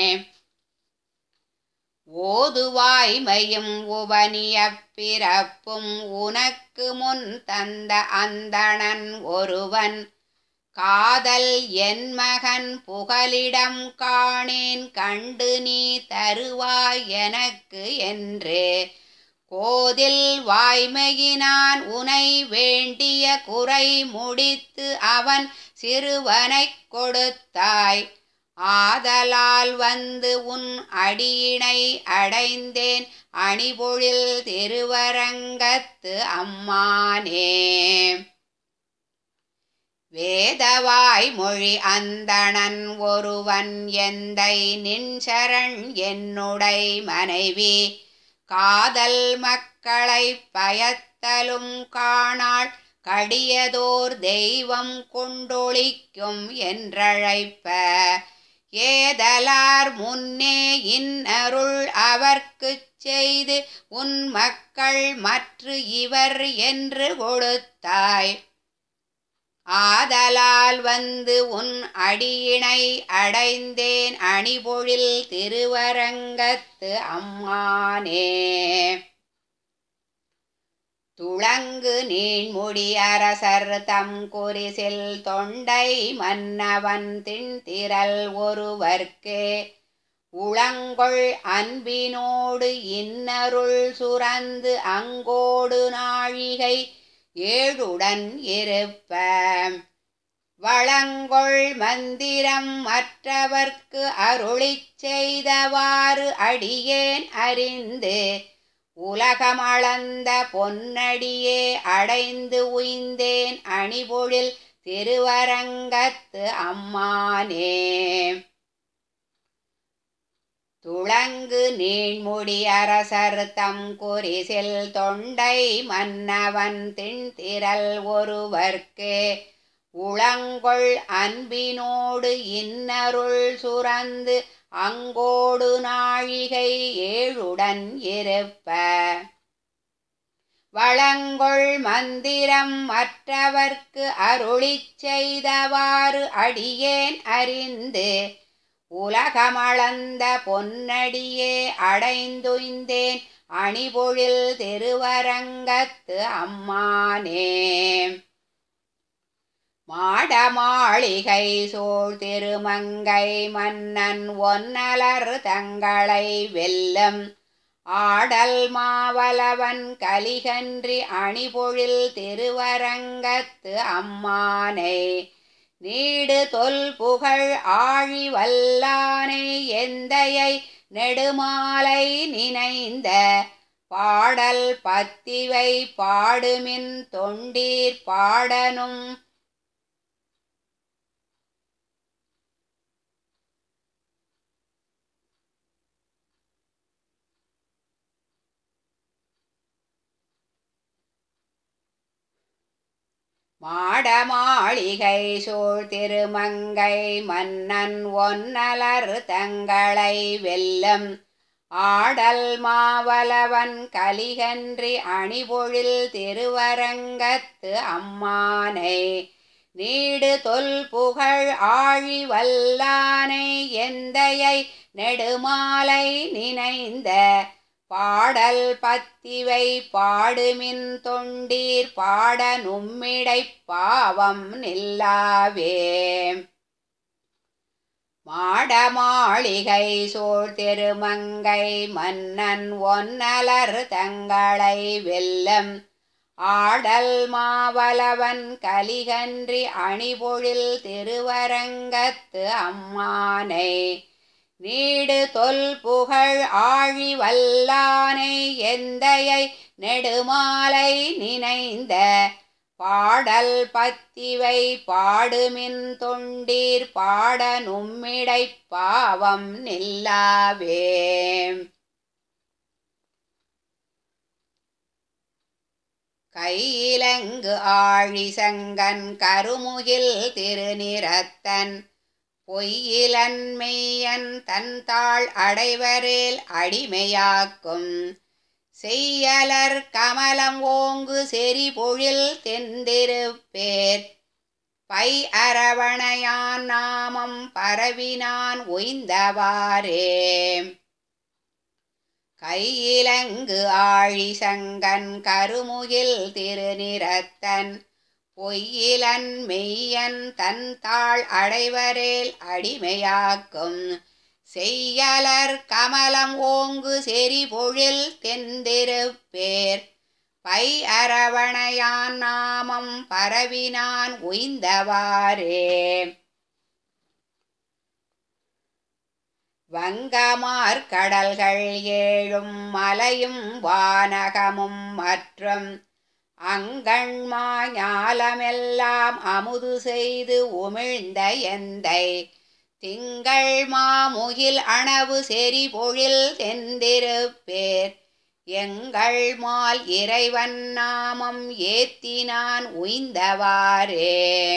ஓதுவாய்மையும் உபனியப் பிறப்பும் உனக்கு முன் தந்த அந்தணன் ஒருவன் காதல் என் மகன் புகலிடம் காணேன் கண்டு நீ தருவாய் எனக்கு என்று கோதில் வாய்மையினான் உனை வேண்டிய குறை முடித்து அவன் சிறுவனைக் கொடுத்தாய் ஆதலால் வந்து உன் அடியினை அடைந்தேன் அணிபொழில் திருவரங்கத்து அம்மானே வேதவாய் மொழி அந்தணன் ஒருவன் எந்தை நின்சரண் என்னுடை மனைவி காதல் மக்களை பயத்தலும் காணாள் கடியதோர் தெய்வம் கொண்டொழிக்கும் என்றழைப்ப ஏதலார் முன்னே இன்னருள் அவர்க்குச் செய்து உன் மக்கள் மற்று இவர் என்று கொடுத்தாய் ஆதலால் வந்து உன் அடியினை அடைந்தேன் அணிபொழில் திருவரங்கத்து அம்மானே துளங்கு நீண்முடி அரசர் தம் குறிசில் தொண்டை மன்னவன் திண்திரல் ஒருவர்க்கே உளங்கொள் அன்பினோடு இன்னருள் சுரந்து அங்கோடு நாழிகை ஏழுடன் இருப்ப வளங்கொள் மந்திரம் மற்றவர்க்கு அருளிச் செய்தவாறு அடியேன் அறிந்து உலகமளந்த பொன்னடியே அடைந்து உய்ந்தேன் அணிபொழில் திருவரங்கத்து அம்மானே துளங்கு நீண்முடி அரசர் தம் குறிசில் தொண்டை மன்னவன் திண்திரல் ஒருவர்க்கே உளங்கொள் அன்பினோடு இன்னருள் சுரந்து அங்கோடு நாழிகை ஏழுடன் இருப்ப வளங்கொள் மந்திரம் மற்றவர்க்கு அருளிச் செய்தவாறு அடியேன் அறிந்து உலகமளந்த பொன்னடியே அடைந்துய்ந்தேன் அணிபொழில் திருவரங்கத்து அம்மானே மாடமாளிகை சூழ் திருமங்கை மன்னன் ஒன்னலர் தங்களை வெல்லும் ஆடல் மாவலவன் கலிகன்றி அணிபொழில் திருவரங்கத்து அம்மானை நீடு தொல் புகழ் ஆழி வல்லானை எந்தையை நெடுமாலை நினைந்த பாடல் பத்திவை பாடுமின் தொண்டீர் பாடனும் மாடமாளிகை சூழ் திருமங்கை மன்னன் ஒன்னலர் தங்களை வெல்லும் ஆடல் மாவலவன் கலிகன்றி அணிபொழில் திருவரங்கத்து அம்மானை நீடு தொல் புகழ் ஆழி வல்லானை எந்தையை நெடுமாலை நினைந்த பாடல் பத்திவை பாடுமின் தொண்டீர் பாட நும்மிடை பாவம் நில்லாவே மாடமாளிகை சூழ் திருமங்கை மன்னன் ஒன்னலர் தங்களை வெல்லும் ஆடல் மாவலவன் கலிகன்றி அணிபொழில் திருவரங்கத்து அம்மானை நீடு தொல் புகழ் ஆழி வல்லானை எந்தையை நெடுமாலை நினைந்த பாடல் பத்திவை பாடுமின் தொண்டீர் பாட நும்மிடை பாவம் நில்லாவே கையிலங்கு ஆழி சங்கன் கருமுகில் திருநிறத்தன் பொய்யிலன் மெய்யன் தன் தாள் அடைவரேல் அடிமையாக்கும் செய்யலர் கமலம் ஓங்கு செறி பொழில் தெந்திருப்பேர் பை அரவணையான் நாமம் பரவினான் ஒய்ந்தவாறே கையிலங்கு ஆழி சங்கன் கருமுகில் திருநிறத்தன் பொய்யிலன் மெய்யன் தன் தாள் அடைவரேல் அடிமையாக்கும் செய்யலர் கமலம் ஓங்கு செறி பொழில் தெந்திருப்பேர் பை அரவணையான் நாமம் பரவினான் உய்ந்தவாறே வங்கமார் கடல்கள் ஏழும் மலையும் வானகமும் மற்றும் அங்கண்மா ஞாலமெல்லாம் அமுது செய்து உமிழ்ந்த எந்தை திங்கள் மாமுகில் அணவு செறி பொழில் தெந்திருப்பேர் எங்கள் மால் இறைவன் நாமம் ஏத்தினான் உய்ந்தவாறே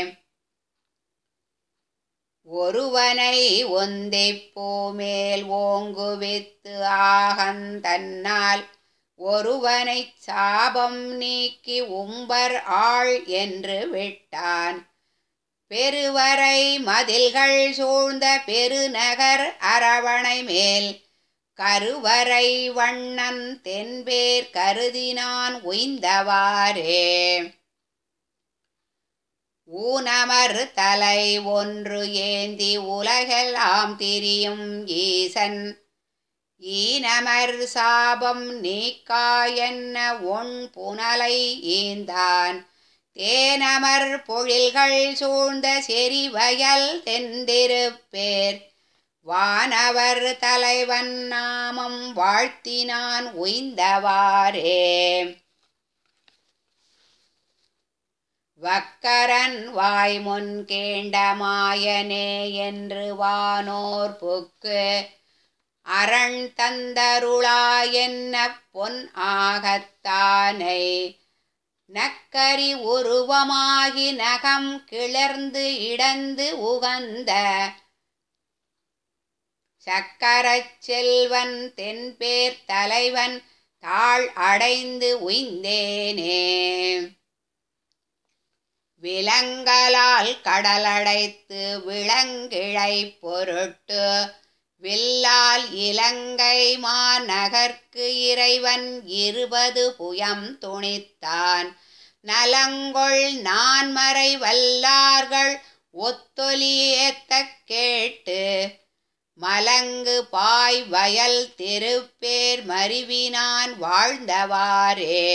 ஒருவனை ஒந்திப் பூமேல் ஓங்குவித்து ஆகந்தன்னால் ஒருவனைச் சாபம் நீக்கி உம்பர் ஆள் என்று விட்டான் பெருவரை மதில்கள் சூழ்ந்த பெருநகர் அரவணை மேல் கருவறை வண்ணன் தென்பேர் கருதினான் உய்ந்தவாறே ஊனமர் தலை ஒன்று ஏந்தி உலகெல்லாம் திரியும் ஈசன் ஈனமர் சாபம் நீக்காயென்ன ஒன் புனலை ஈந்தான் தேனமர் பொழில்கள் சூழ்ந்த செறிவயல் தெந்திருப்பேர் வானவர் தலைவன் நாமம் வாழ்த்தினான் உய்ந்தவாறே வக்கரன் வாய்முன் கேண்ட மாயனே என்று வானோர் புக்கு அரண் தந்தருளாயென்ன பொன் ஆகத்தானை நக்கரி உருவமாகி நகம் கிளர்ந்து இடந்து உகந்த சக்கரச் செல்வன் தென்பேர் தலைவன் தாழ் அடைந்து உய்ந்தேனே விலங்கலால் கடலடைத்து விளங்கிழை பொருட்டு வில்லால் இலங்கை மாநகர்க்கு இறைவன் இருபது புயம் துணித்தான் நலங்கொள் நான்மறை வல்லார்கள் ஒத்தொலியேத்தக் கேட்டு மலங்கு பாய் வயல் திருப்பேர் மருவினான் வாழ்ந்தவாறே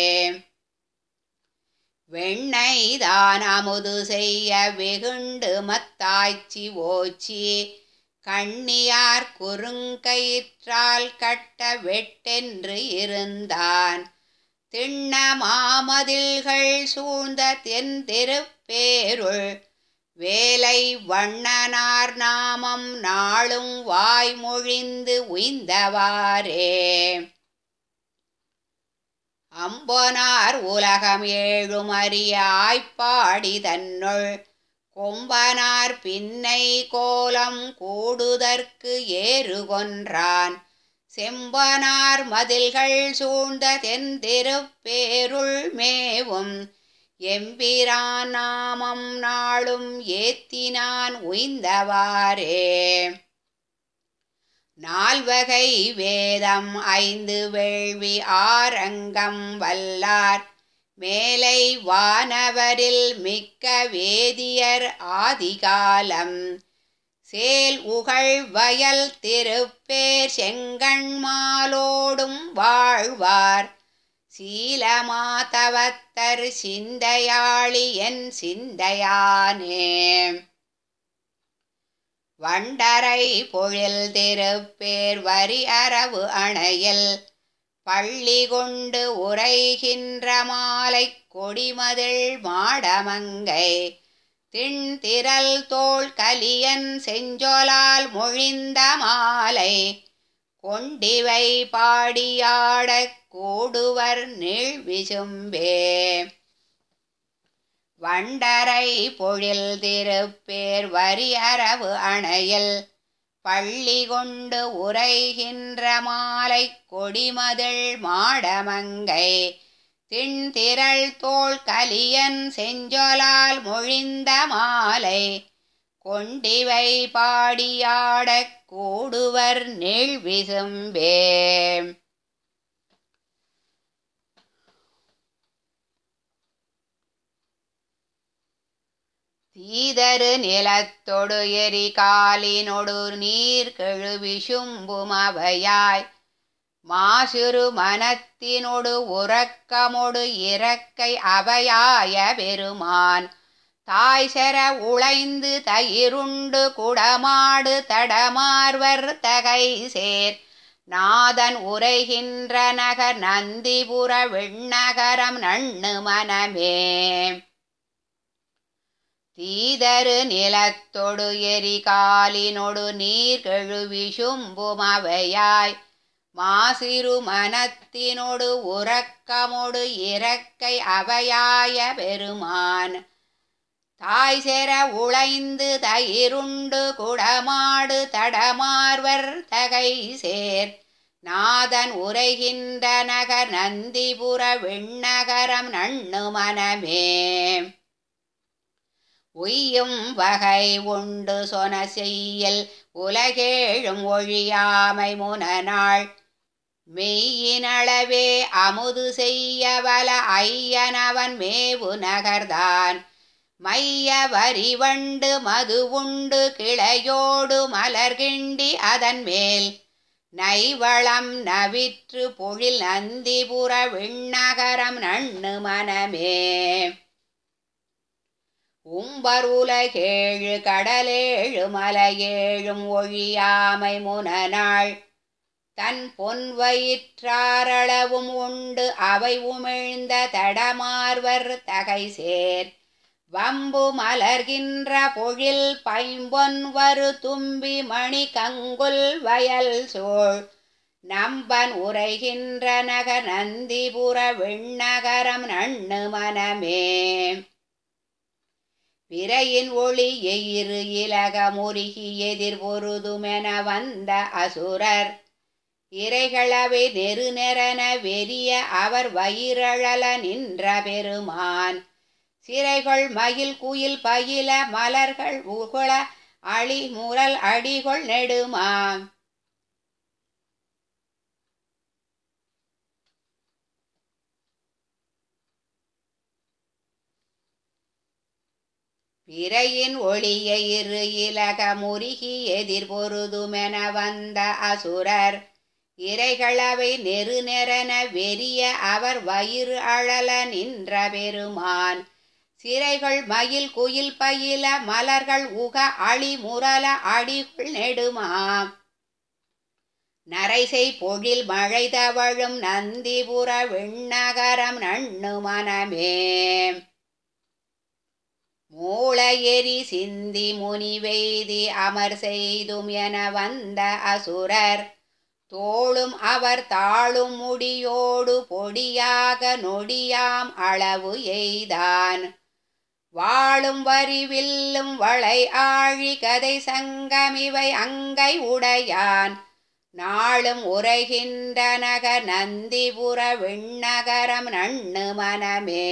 வெண்ணெய்தான் அமுது செய்ய வெகுண்டு மத்தாய்ச்சி ஓச்சி கண்ணியார் குறுங்கயிற்றால் கட்ட வெட்டென்று இருந்தான் திண்ண மாமதில்கள் சூழ்ந்த தென் திருப்பேருள் வேலை வண்ணனார் நாமம் நாளும் வாய்மொழிந்து உய்ந்தவாறே அம்பொனார் உலகம் ஏழும் அறிய ஆய்ப்பாடி தன்னுள் கொம்பனார் பின்னை கோலம் கூடுதற்கு ஏறு கொன்றான் செம்பனார் மதில்கள் சூழ்ந்த தென் திருப்பேருள் மேவும் எம்பிரான் நாமம் நாளும் ஏத்தினான் உய்ந்தவாறே நால்வகை வேதம் ஐந்து வேள்வி ஆரங்கம் வல்லார் மேலை வானவரில் மிக்க வேதியர் ஆதிகாலம் சேல் உகழ் வயல் திருப்பேர் செங்கண்மாலோடும் வாழ்வார் சீலமாதவத்தர் சிந்தையாளி என் சிந்தையானே வண்டரை பொழில் திருப்பேர் வரி அரவு அணையில் பள்ளி கொண்டு உரைகின்ற மாலை கொடிமதில் மாடமங்கை திண்திரல் தோள் கலியன் செஞ்சொலால் மொழிந்த மாலை கொண்டிவை பாடியாடக் கூடுவர் நீழ்விசும்பே வண்டரை பொழில் திருப்பேர் வரி அரவு அணையில் பள்ளி கொண்டு உரைகின்ற மாலை கொடிமதில் மாடமங்கை திண்திரள் தோள் கலியன் செஞ்சொலால் மொழிந்த மாலை கொண்டிவை பாடியாடக் கூடுவர் நீழ்விசும்பே தீதரு நிலத்தொடு எரி காலினொடு நீர் கெழுவி சும்பும் அவையாய் மாசிறு மனத்தினொடு உறக்கமொடு இறக்கை அவையாய பெருமான் தாய் செர உழைந்து தயிருண்டு குடமாடு தடமார்வர் தகை சேர் நாதன் உரைகின்ற நகர் நந்திபுர வெண்ணகரம் நண்ணு மனமே தீதரு நிலத்தொடு எரி காலினொடு நீர் கெழுவி சும்பும் அவையாய் மாசிறு மனத்தினொடு உறக்கமொடு இறக்கை அவையாய பெருமான் தாய் செர உழைந்து தயிருண்டு குடமாடு தடமார்வர் தகை சேர் நாதன் உரைகின்ற நகர் நந்திபுர வெண்ணகரம் நண்ணு மனமே உய்யும் வகை உண்டு சொன செய்யல் உலகேழும் ஒழியாமை முனநாள் மெய்யினளவே அமுது செய்ய வல ஐயனவன் மேவு நகர்தான் மைய வரிவண்டு மது உண்டு கிளையோடு மலர்கிண்டி அதன் மேல் நைவளம் நவிற்று பொழில் நந்திபுர விண்ணகரம் நண்ணு மனமே உம்பருலகேழு கடலேழு மலையேழும் ஒழியாமை முனநாள் தன் பொன் வயிற்றாரளவும் உண்டு அவை உமிழ்ந்த தடமார்வர் தகை சேர் வம்பு மலர்கின்ற பொழில் பைம்பொன் வரு தும்பி மணி கங்குல் வயல் சோழ் நம்பன் உரைகின்ற நகர் நந்திபுர வெண்ணகரம் நண்ணு மனமே பிறையின் ஒளி எயிறு இலக முருகி எதிர் பொருதுமென வந்த அசுரர் இறைகளவை நெரு நெறன வெறிய அவர் வயிறழல நின்ற பெருமான் சிறைகள் மயில் குயில் பயில மலர்கள் உகுள அழி முரல் அடிகொள் நெடுமா பிறையின் ஒளிய இரு இலக முருகி எதிர் பொருதுமென வந்த அசுரர் இறைகளவை நெரு நெறன வெறிய அவர் வயிறு அழல நின்ற பெருமான் சிறைகள் மயில் குயில் பயில மலர்கள் உக அழி முரல அடிகுள் நெடுமாம் நரைசை பொழில் மழை தவழும் நந்திபுர வெண்ணகரம் நண்ணு மனமே மூளையெறி சிந்தி முனிவெய்தி அமர் செய்தும் என வந்த அசுரர் தோளும் அவர் தாளும் முடியோடு பொடியாக நொடியாம் அளவு எய்தான் வாழும் வரிவில்லும் வளை ஆழி கதை சங்கமிவை அங்கை உடையான் நாளும் உரைகின்ற நகர் நந்திபுர விண்ணகரம் நண்ணு மனமே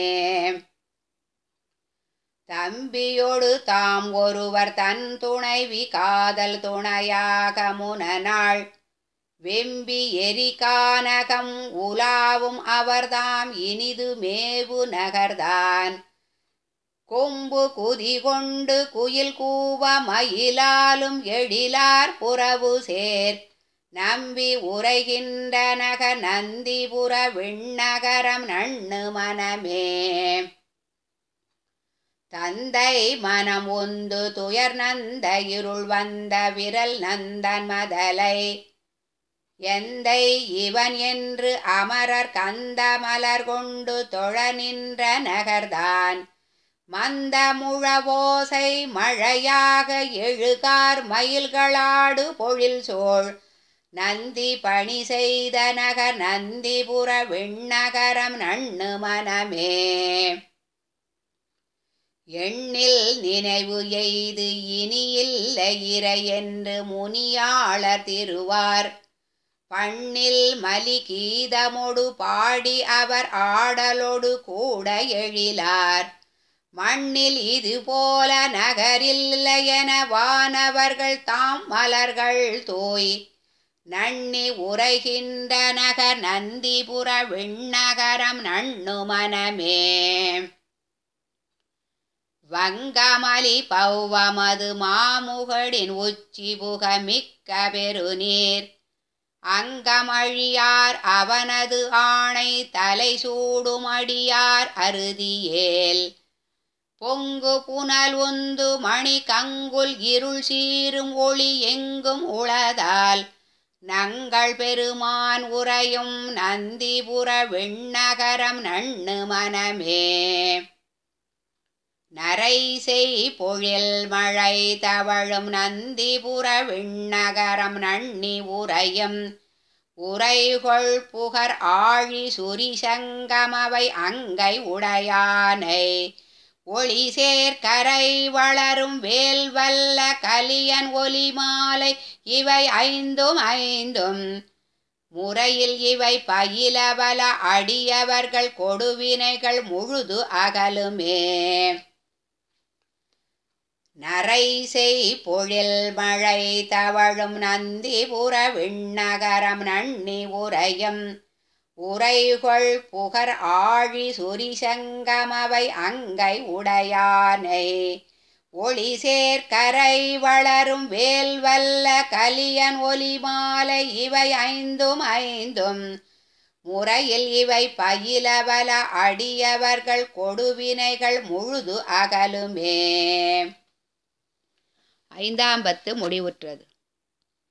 தம்பியோடு தாம் ஒருவர் தன் துணைவி காதல் துணையாக முனநாள் வெம்பி எரி கானகம் உலாவும் அவர்தாம் இனிது மேவு நகர்தான் கொம்பு குதி கொண்டு குயில் கூவ மயிலாலும் எழிலார் புறவு சேர் நம்பி உரைகின்ற நகர் நந்திபுர விண்ணகரம் நண்ணு மனமே தந்தை மனம் ஒந்து துயர் நந்த இருள் வந்த விரல் நந்தன் மதலை எந்தை இவன் என்று அமரர் கந்த மலர் கொண்டு தொழ நின்ற நகர்தான் மந்த முழவோசை மழையாக எழுகார் மயில்களாடு பொழில் சோழ் நந்தி பணி செய்த நகர் நந்திபுர விண்ணகரம் நண்ணு மனமே எண்ணில் நினைவு எய்து இனியில்லை இறை என்று முனியாளர் திருவார் பண்ணில் மலி கீதமொடு பாடி அவர் ஆடலொடு கூட எழிலார் மண்ணில் இது போல நகரில்லையென வானவர்கள் தாம் மலர்கள் தோய் நன்னி உரைகின்ற நகர் நந்திபுர விண்ணகரம் நண்ணு மனமே வங்கமலி பௌவமது மாமுகடின் உச்சி புக மிக்க பெருநீர் அங்கமழியார் அவனது ஆணை தலை சூடுமடியார் அறுதியேல் பொங்கு புனல் உந்து மணி கங்குல் இருள் சீரும் ஒளி எங்கும் உளதால் நங்கள் பெருமான் உரையும் நந்திபுர வெண்ணகரம் நண்ணு மனமே நரை செய் பொழில் மழை தவழும் நந்திபுர விண்ணகரம் நன்னி உரையும் உரைகொள் புகர் ஆழி சுரி சங்கமவை அங்கை உடையானை ஒளி சேர்க்கரை வளரும் வேல் வல்ல கலியன் ஒலி மாலை இவை ஐந்தும் ஐந்தும் முறையில் இவை பயிலவல அடியவர்கள் கொடுவினைகள் முழுது அகலுமே நரை செய் பொழில் மழை தவழும் நந்திபுர விண்ணகரம் நன்னி உரையும் உரைகொள் புகர் ஆழி சுரிசங்கமவை அங்கை உடையானை ஒளி சேர்க்கரை வளரும் வேல் வல்ல கலியன் ஒலி மாலை இவை ஐந்தும் ஐந்தும் முறையில் இவை பயிலவல அடியவர்கள் கொடுவினைகள் முழுது அகலுமே ஐந்தாம் பத்து முடிவுற்றது